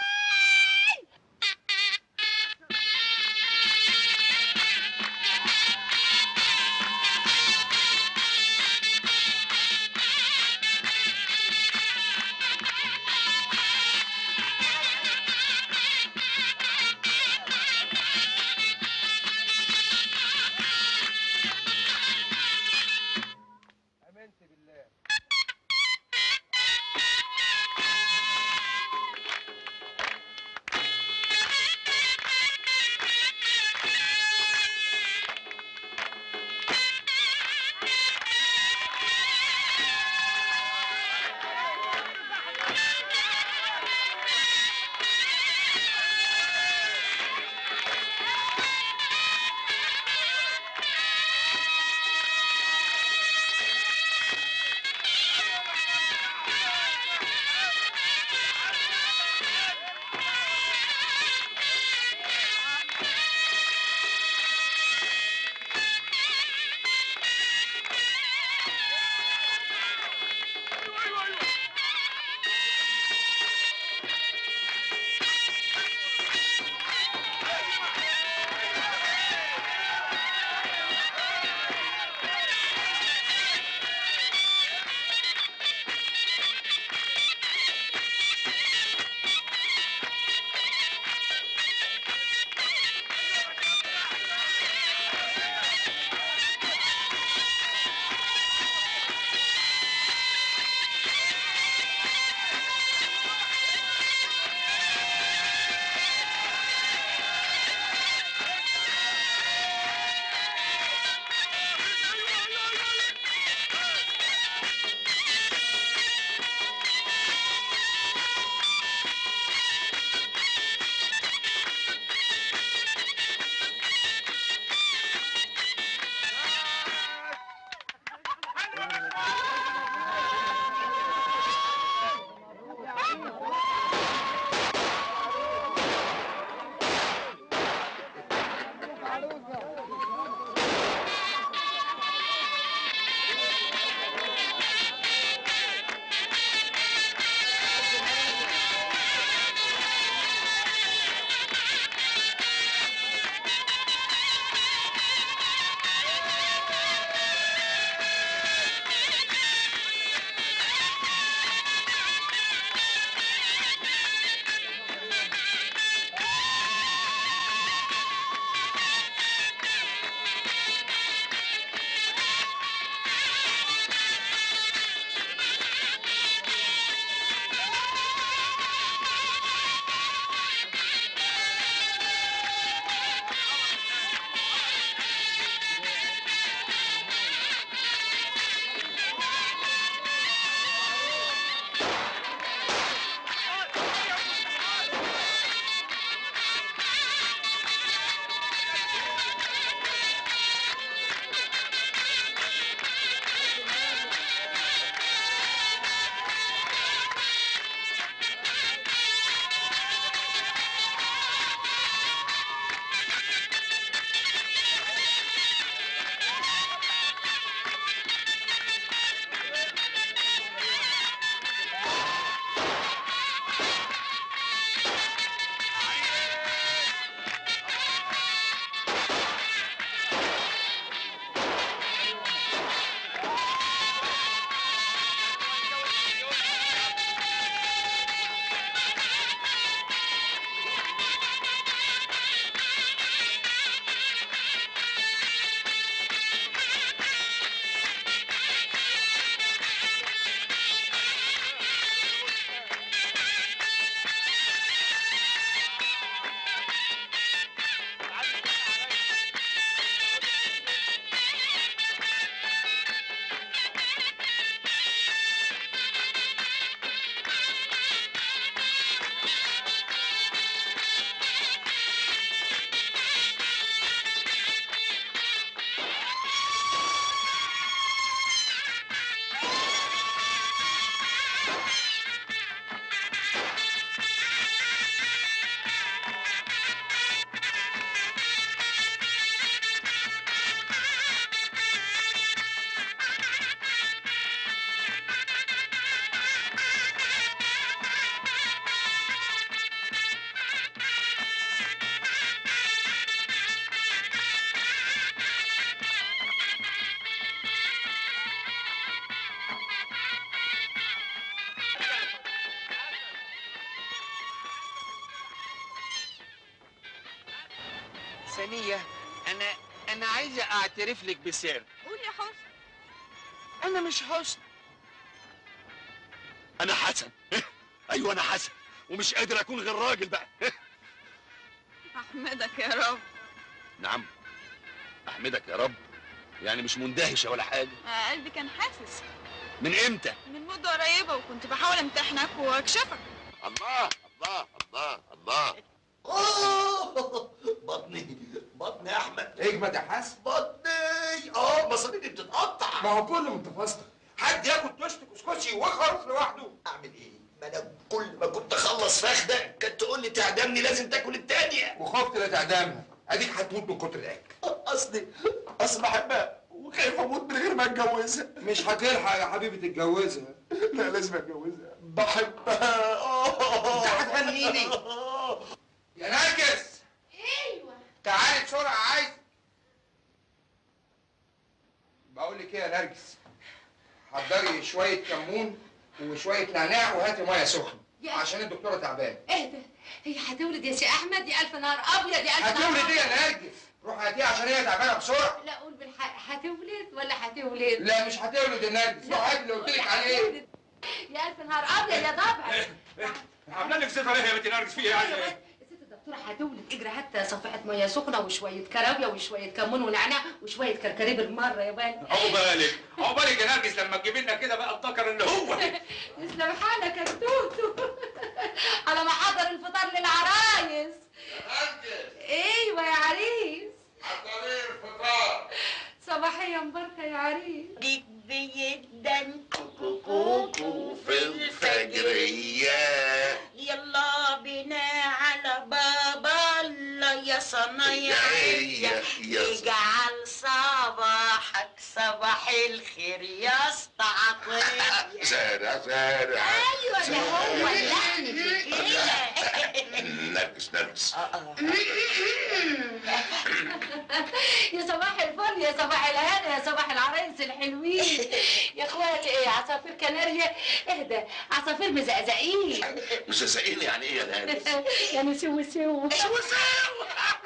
سنية أنا أنا عايزة أعترف لك بسر قول يا حسن أنا مش حسن انا حسن ايوه انا حسن ومش قادر اكون غير راجل بقى احمدك يا رب نعم احمدك يا رب يعني مش مندهشه ولا حاجه آه، قلبي كان حاسس من امتى من مدة قريبة وكنت بحاول امتحنك واكشفك الله الله الله الله بطني بطني يا احمد اجمد يا حسن بطني اه مصاريني بتتقطع ما هو كله متفاصل حد ياكل توست كسكسي وخرف لوحده اعمل ايه ما انا كل ما كنت اخلص فخده كانت تقول لي تعدمني لازم تاكل التانية وخفت لا تعدمها اديك هتموت من كتر الاكل اصلي اصل بحبها وخايف اموت من غير ما اتجوزها مش هتلحق يا حبيبي تتجوزها لا لازم اتجوزها بحبها اه انت هتغنيني يا نرجس ايوه تعالي بسرعه عايز بقول لك ايه يا نرجس حضري شويه كمون وشويه نعناع وهاتي ميه سخنه يا- عشان الدكتوره تعبانه اهدى هي هتولد يا سي احمد يا الف نهار ابيض يا الف نهار هتولد ايه أبيض. يا نرجس روح هاتيها عشان هي تعبانه بسرعه لا قول بالحق هتولد ولا هتولد لا مش هتولد يا نرجس روح هات اللي قلت لك عليه هتولد. يا الف نهار ابيض يا ضبع عامله لك صفه ليه يا بنت نرجس فيها يعني ايه؟ الست الدكتوره هتولد اجري هات صفحه ميه سخنه وشويه كراويه وشويه كمون ونعناع وشويه كركديه بالمره يا بني عقبالك عقبالك يا نرجس لما تجيب لنا كده بقى افتكر ان هو يسلم حالك يا توتو على ما حضر الفطار للعرايس ايوه يا عريس صباحيه مباركه يا عريس ديك بيدن كوكو في الفجرية يلا بنا على بابا الله يا صنايعية يا- يا- يجعل صباحك صباح الخير يا استعطية سارة سارة ايوه ده هو اللحن في كده نرجس نرجس يا صباح الفل يا صباح الهنا يا صباح العرايس الحلوين يا اخواتي ايه عصافير كناريا اهدى عصافير مزقزقين مش هسألني يعني ايه يا نرجس يعني سو سو سو سو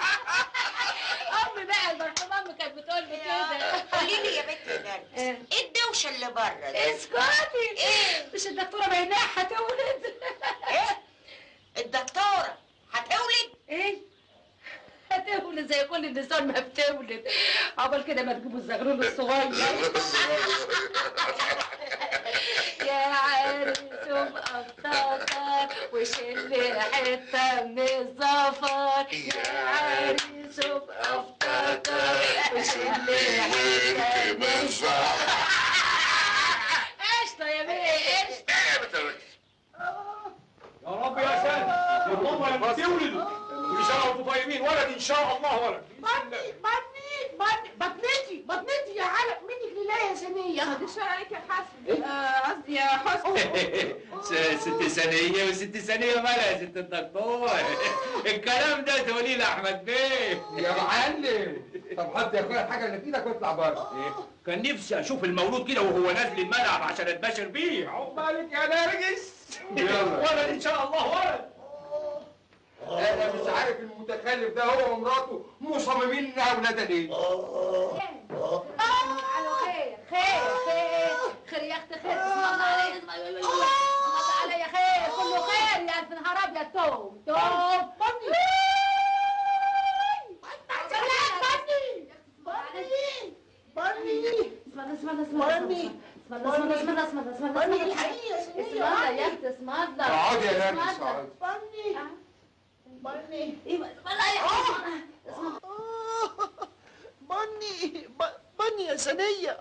امي بقى المرحومه امي كانت بتقول لي كده قولي لي يا بنت نرجس ايه الدوشه اللي بره دي اسكتي ايه مش الدكتوره بيناها هتولد ايه الدكتوره هتولد ايه هتولد زي كل النساء ما بتولد عقبال كده ما تجيبوا الزغلول الصغير يا عريس ومقططر وشل حته من الزفر يا عريس ومقططر وشل حته من الزفر قشطه يا بيه قشطه يا رب يا ساتر والله لما تولدوا كل سنه وانتم طيبين ولد ان شاء الله ولد بطني بطني بطني بطنتي بطنتي يا علق منك لله يا سنية بعد الشر عليك يا حسن آه، قصدي يا حسن ست ثانية وست ثانية مالها يا ست الدكتور الكلام ده تقولي لأحمد بيه يا معلم طب حط يا اخويا الحاجه اللي في ايدك واطلع بره كان نفسي أشوف المولود كده وهو نازل الملعب عشان أتباشر بيه عقبالك يا نرجس يلا. ولد إن شاء الله ولد انا مش عارف المتخلف ده هو ومراته مصممين انها ولادها ليه على خير خير خير خير يا اختي خير اسم الله عليك اسم الله عليا خير كله خير يا الف نهار ابيض توم توم بني الحقيقة يا سنية اسم الله يا اختي اسم الله اقعدي يا اسم نرجس الله. اقعدي بني بني ايوه اسم الله يا اختي اسم الله بني بني يا سنية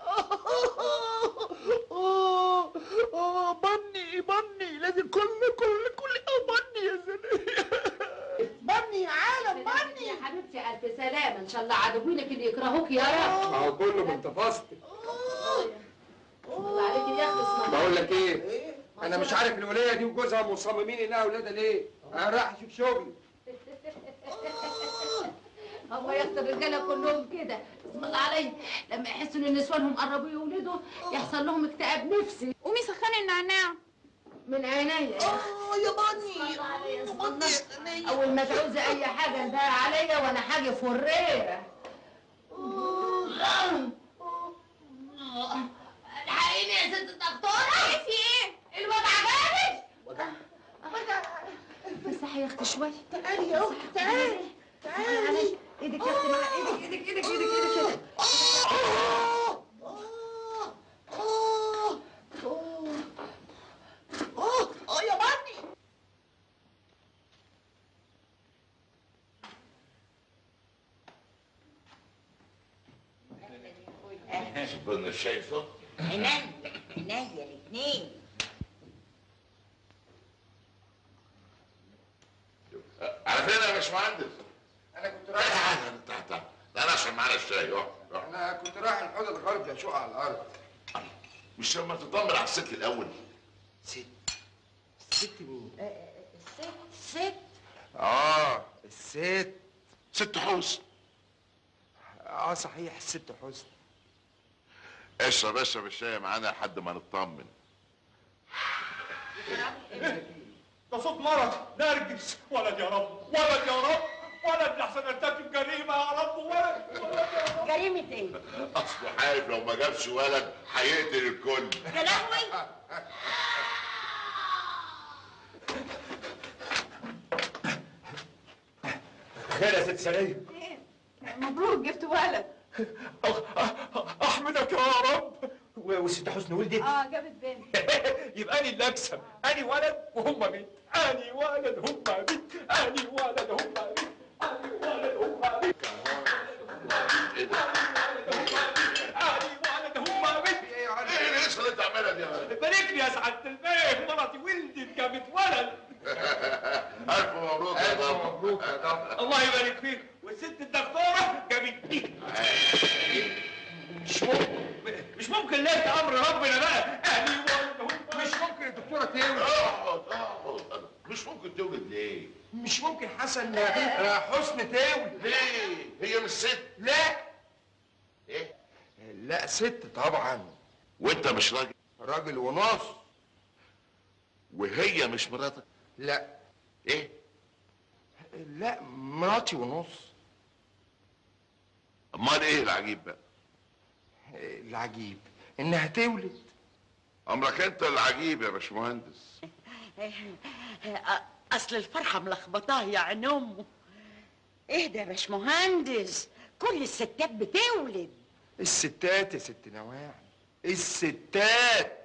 آه، آه، بني بني لازم كل كل كل آه، بني يا سنية بني يا عالم بني يا حبيبتي الف سلامه ان شاء الله عدوينك اللي يكرهوك يا رب ما هو كله من تفاصيل اسم الله عليك يا اختي اسم الله بقول لك ايه انا مش عارف الوليه دي وجوزها مصممين انها ولادها ليه انا رايح اشوف شغلي هو يا اختي الرجاله كلهم كده اسم الله عليا لما يحسوا ان نسوانهم قربوا يولدوا يحصل لهم اكتئاب نفسي قومي سخني النعناع من عينيا اه يا بني اول ما تعوزي اي حاجه انتهي عليا وانا حاجه فريره الحقيني يا ست الدكتوره في ايه الوجع جامد بس يا اختي شويه تعالي يا اختي تعالي تعالي ايدك يا اختي مع ايدك ايدك ايدك ايدك ايدك كده اه اه يا بني كنا شايفه عينيا عينيا الاثنين على فين يا باشمهندس؟ انا كنت رايح تعال تعال تعال تعال عشان معانا الشاي اقعد اقعد. انا كنت رايح الحوض الغرب اشوق على الارض مش لما تطمن على الست الاول ست ست مين؟ ست ست اه الست ست حسن اه صحيح الست حسن اشرب اشرب الشاي معانا لحد ما نطمن ده صوت مرض نرجس ولد يا رب ولد يا رب ولد لحسن ارتكب جريمه يا رب ولد ولد يا رب جريمة ايه؟ اصله خايف لو ما جابش ولد هيقتل الكل يا لهوي خير يا ست سنية مبروك جبت ولد احمدك يا رب و- والست حسن ولدت اه جابت بنت يبقى اني اللي اكسب اني ولد وهم بنت اني ولد هم بنت اني ولد هم بنت اني ولد هم بنت ايه ده؟ اني ولد هم بنت ايه القصه اللي انت عاملها دي يا ولد؟ بارك لي يا سعاده البيه مرتي ولدت جابت ولد الف مبروك يا بابا مبروك يا دكتور الله يبارك فيك والست الدكتوره جابت بنت مش ممكن مش ممكن لقيت امر ربنا بقى اني ولد هم مش ممكن الدكتوره تولد اقعد اقعد مش ممكن تولد ليه؟ مش ممكن حسن آه، حسن تولد ليه؟ هي مش ست لا ايه؟ لا ست طبعا وانت مش راجل راجل ونص وهي مش مراتك لا ايه؟ لا مراتي ونص امال ايه العجيب بقى؟ العجيب انها تولد امرك انت العجيب يا باشمهندس اصل الفرحه ملخبطاه يا عين امه اهدى يا باشمهندس كل الستات بتولد الستات يا ست نواعي الستات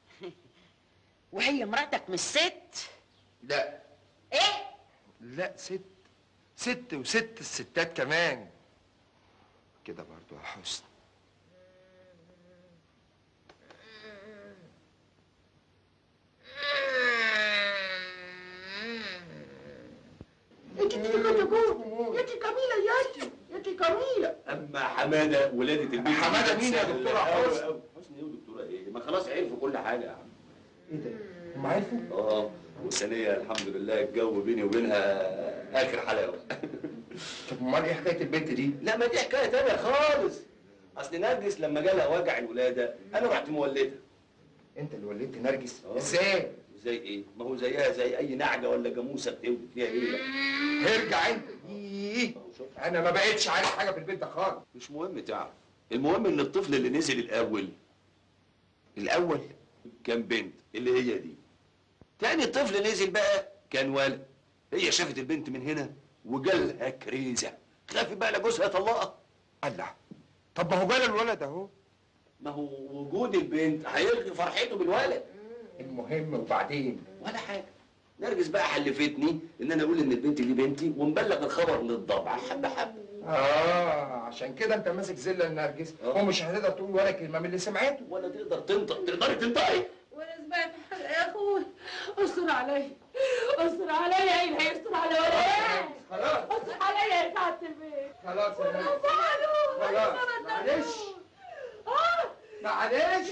وهي مراتك مش ست لا ايه لا ست ست وست الستات كمان كده برضو يا حسن انت جميله يا انت جميله يا انت انت جميله اما حماده ولاده البنت حمادة مين يا دكتورة حسن؟ حسن ايه ودكتوره ايه ما خلاص عرفوا كل حاجه يا عم ايه ده؟ هم عرفوا؟ اه وثانيه الحمد لله الجو بيني وبينها اخر حلاوه طب امال ايه حكايه البنت دي؟ لا ما دي حكايه تانية خالص اصل نرجس لما جالها وجع الولاده انا رحت مولدها انت اللي ولدت نرجس؟ آه. ازاي؟ زي ايه؟ ما هو زيها زي اي نعجه ولا جاموسه بتولد فيها ايه؟ ارجع انت ايه انا ما بقتش عارف حاجه في البيت ده خالص مش مهم تعرف المهم ان الطفل اللي نزل الاول الاول كان بنت اللي هي دي تاني طفل نزل بقى كان ولد هي شافت البنت من هنا وجالها كريزه خافت بقى لجوزها يطلقها الله طب ما هو جال الولد اهو ما هو وجود البنت هيلغي فرحته بالولد المهم وبعدين ولا حاجه نرجس بقى حلفتني ان انا اقول ان البنت دي بنتي ونبلغ الخبر للضبع حبه حبه اه عشان كده انت ماسك زله النرجس ومش هتقدر تقول ولا كلمه من اللي سمعته ولا تقدر تنطق تقدري تنطقي وانا سمعت حلقه يا اخوي استر عليا استر عليا ايه هيستر على ولا ايه خلاص استر عليا يا سعاده البيت خلاص يا نرجس فعلوا خلاص معلش معلش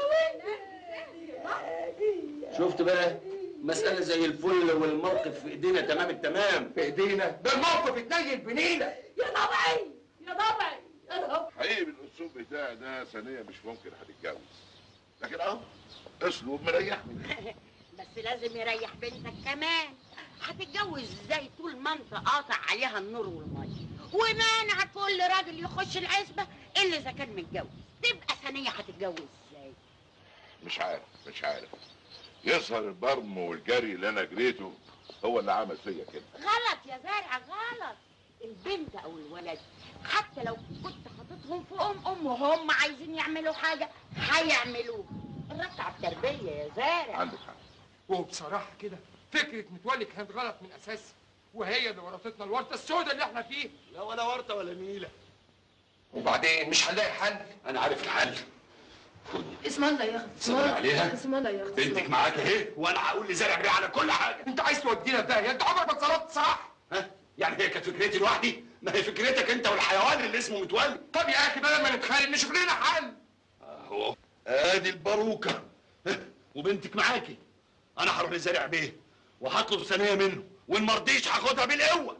شفت بقى مسألة زي الفل والموقف في ايدينا تمام التمام في ايدينا ده الموقف اتنيل بنينا يا ضبعي يا ضبعي يا ضبعي حقيقي بالاسلوب بتاعي ده ثانيه مش ممكن هتتجوز لكن اهو اسلوب مريحني بس لازم يريح بنتك كمان هتتجوز ازاي طول ما انت قاطع عليها النور والميه ومانع كل راجل يخش العزبه الا اذا كان متجوز تبقى ثانيه هتتجوز ازاي مش عارف مش عارف يظهر البرم والجري اللي انا جريته هو اللي عمل فيا كده غلط يا زارع غلط البنت او الولد حتى لو كنت حاططهم في ام ام وهم عايزين يعملوا حاجه هيعملوها الرد على التربيه يا زارع عندك حق وبصراحه كده فكره متولي كانت غلط من اساسها وهي اللي ورطتنا الورطه السوداء اللي احنا فيها لا ولا ورطه ولا نيله وبعدين مش هنلاقي حل انا عارف الحل اسم الله يا اختي صبري عليها. اسم الله يا اختي بنتك معاك اهي وانا هقول لزرع بيه على كل حاجه انت عايز تودينا في داهيه انت عمرك ما اتصرفت صح ها يعني هي كانت فكرتي لوحدي ما هي فكرتك انت والحيوان اللي اسمه متولي طب يا اخي بدل ما نتخانق نشوف لنا حل اهو ادي الباروكه ها، وبنتك معاكي انا هروح لزرع بيه وهطلب ثانيه منه وان ما رضيش هاخدها بالقوه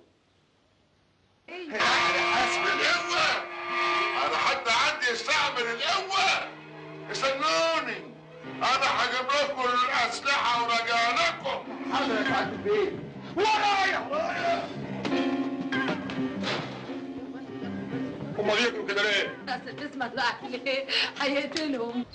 حسب القوة انا حتى عندي استعمل القوة استنوني انا هجيب لكم الاسلحة وراجع لكم حاضر يا فندم بيه ورايا ورايا هما بيجروا كده ليه؟ اصل تسمع دلوقتي ليه هيقتلهم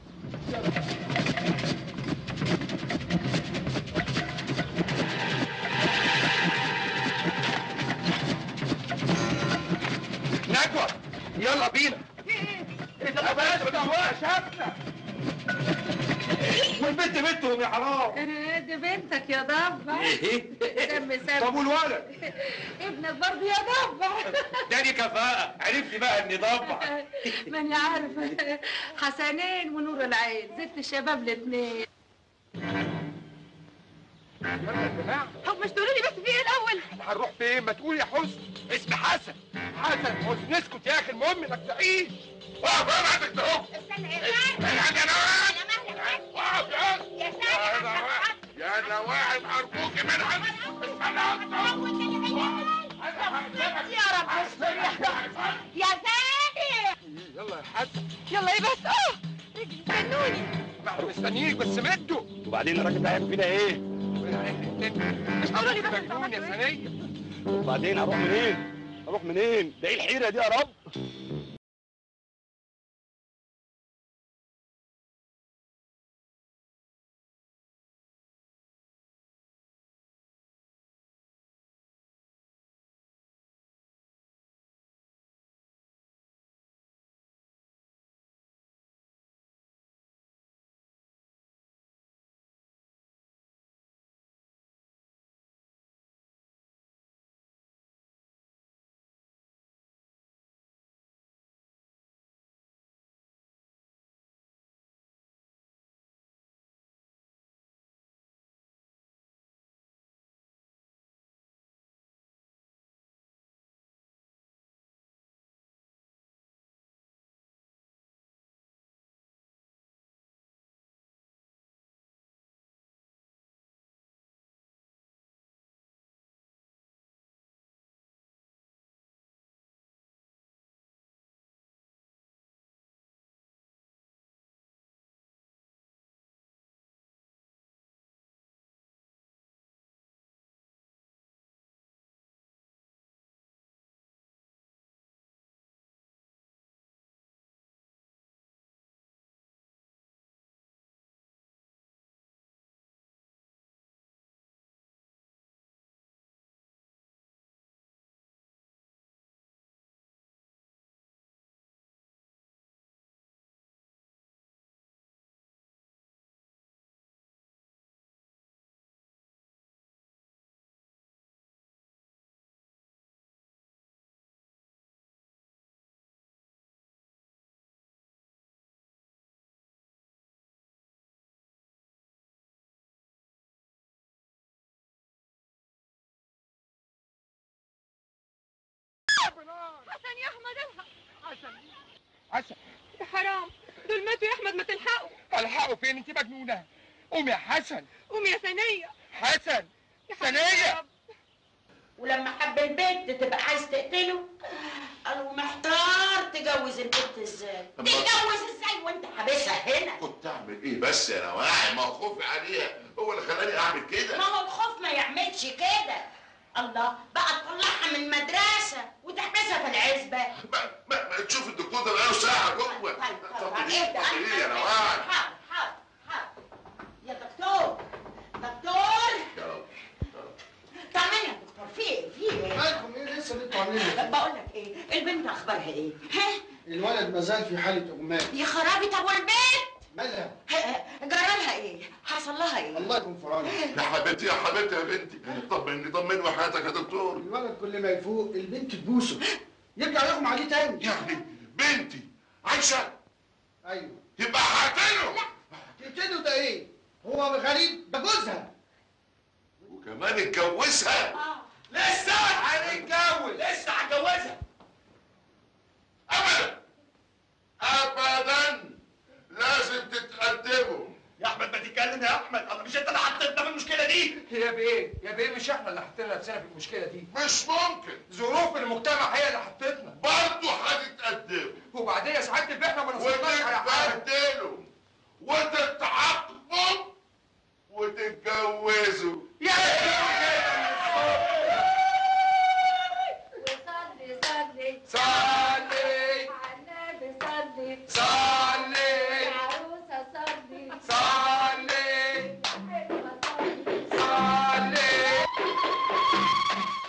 نجوى يلا بينا ايه ده بلاش بتاع شافنا والبنت بنتهم يا حرام دي بنتك يا ضبع دم سم طب والولد ابنك برضه يا ضبع ده دي كفاءة عرفت بقى اني ضبع ماني عارفه حسنين ونور العين زدت الشباب الاثنين طب مش تقولوا لي بس في ايه الاول هنروح فين ما تقول يا حسن اسم حسن حسن حسن اسكت يا اخي المهم انك تعيش واقف انا عندك تهو استنى يا نواعم واقف يا يا نواعم يا نواعم ارجوك من عندك يا رب استر يا زاهر يلا يا حسن يلا ايه بس اه رجلي استنوني احنا مستنيينك بس مدوا وبعدين الراجل ده هيعمل فينا ايه؟ مش قولوا لي بس مجنون يا ثانية وبعدين هروح منين؟ هروح منين؟ ده ايه الحيره دي يا رب؟ حسن يا احمد الحق حسن حسن يا حرام دول ماتوا يا احمد ما تلحقوا الحقوا فين انت مجنونة قوم يا حسن قوم يا ثانية حسن يا ثانية ولما حب البنت تبقى عايز تقتله قالوا محتار تجوز البنت ازاي تجوز ازاي وانت حابسها هنا كنت اعمل اعمل ايه بس يا نواعي ما هو خوفي عليها هو اللي خلاني اعمل كده ما هو الخوف ما يعملش كده الله بقى تطلعها من المدرسة وتحبسها في العزبة ما, ما تشوف الدكتور ده بقاله ساعه جوه طب ايه طب ايه يا نواعي حاضر حاضر حاضر يا دكتور دكتور يا رب طمني يا دكتور في ايه في ايه مالكم ايه لسه اللي انتوا عاملينه بقول لك ايه البنت اخبارها ايه ها الولد ما زال في حاله اغماء يا خرابي طب والبنت مالها جرالها ايه حصل لها ايه الله يكون في عونك يا حبيبتي يا حبيبتي يا بنتي طمني طمني وحياتك يا دكتور الولد كل ما يفوق البنت تبوسه يرجع يغمى عليه تاني يعني بنتي عايشه ايوه يبقى هقتله تقتله ده ايه هو غريب ده جوزها وكمان اتجوزها لسه هنتجوز لسه هتجوزها ابدا ابدا لازم تتقدموا يا احمد ما تتكلم يا احمد الله مش انت اللي حطيتنا في المشكله دي يا بيه يا بيه مش احنا اللي حطينا نفسنا في المشكله دي مش ممكن ظروف المجتمع هي اللي حطتنا برضه هتتقدموا وبعدين يا سعاده البيه احنا ما نصرفناش على حاجه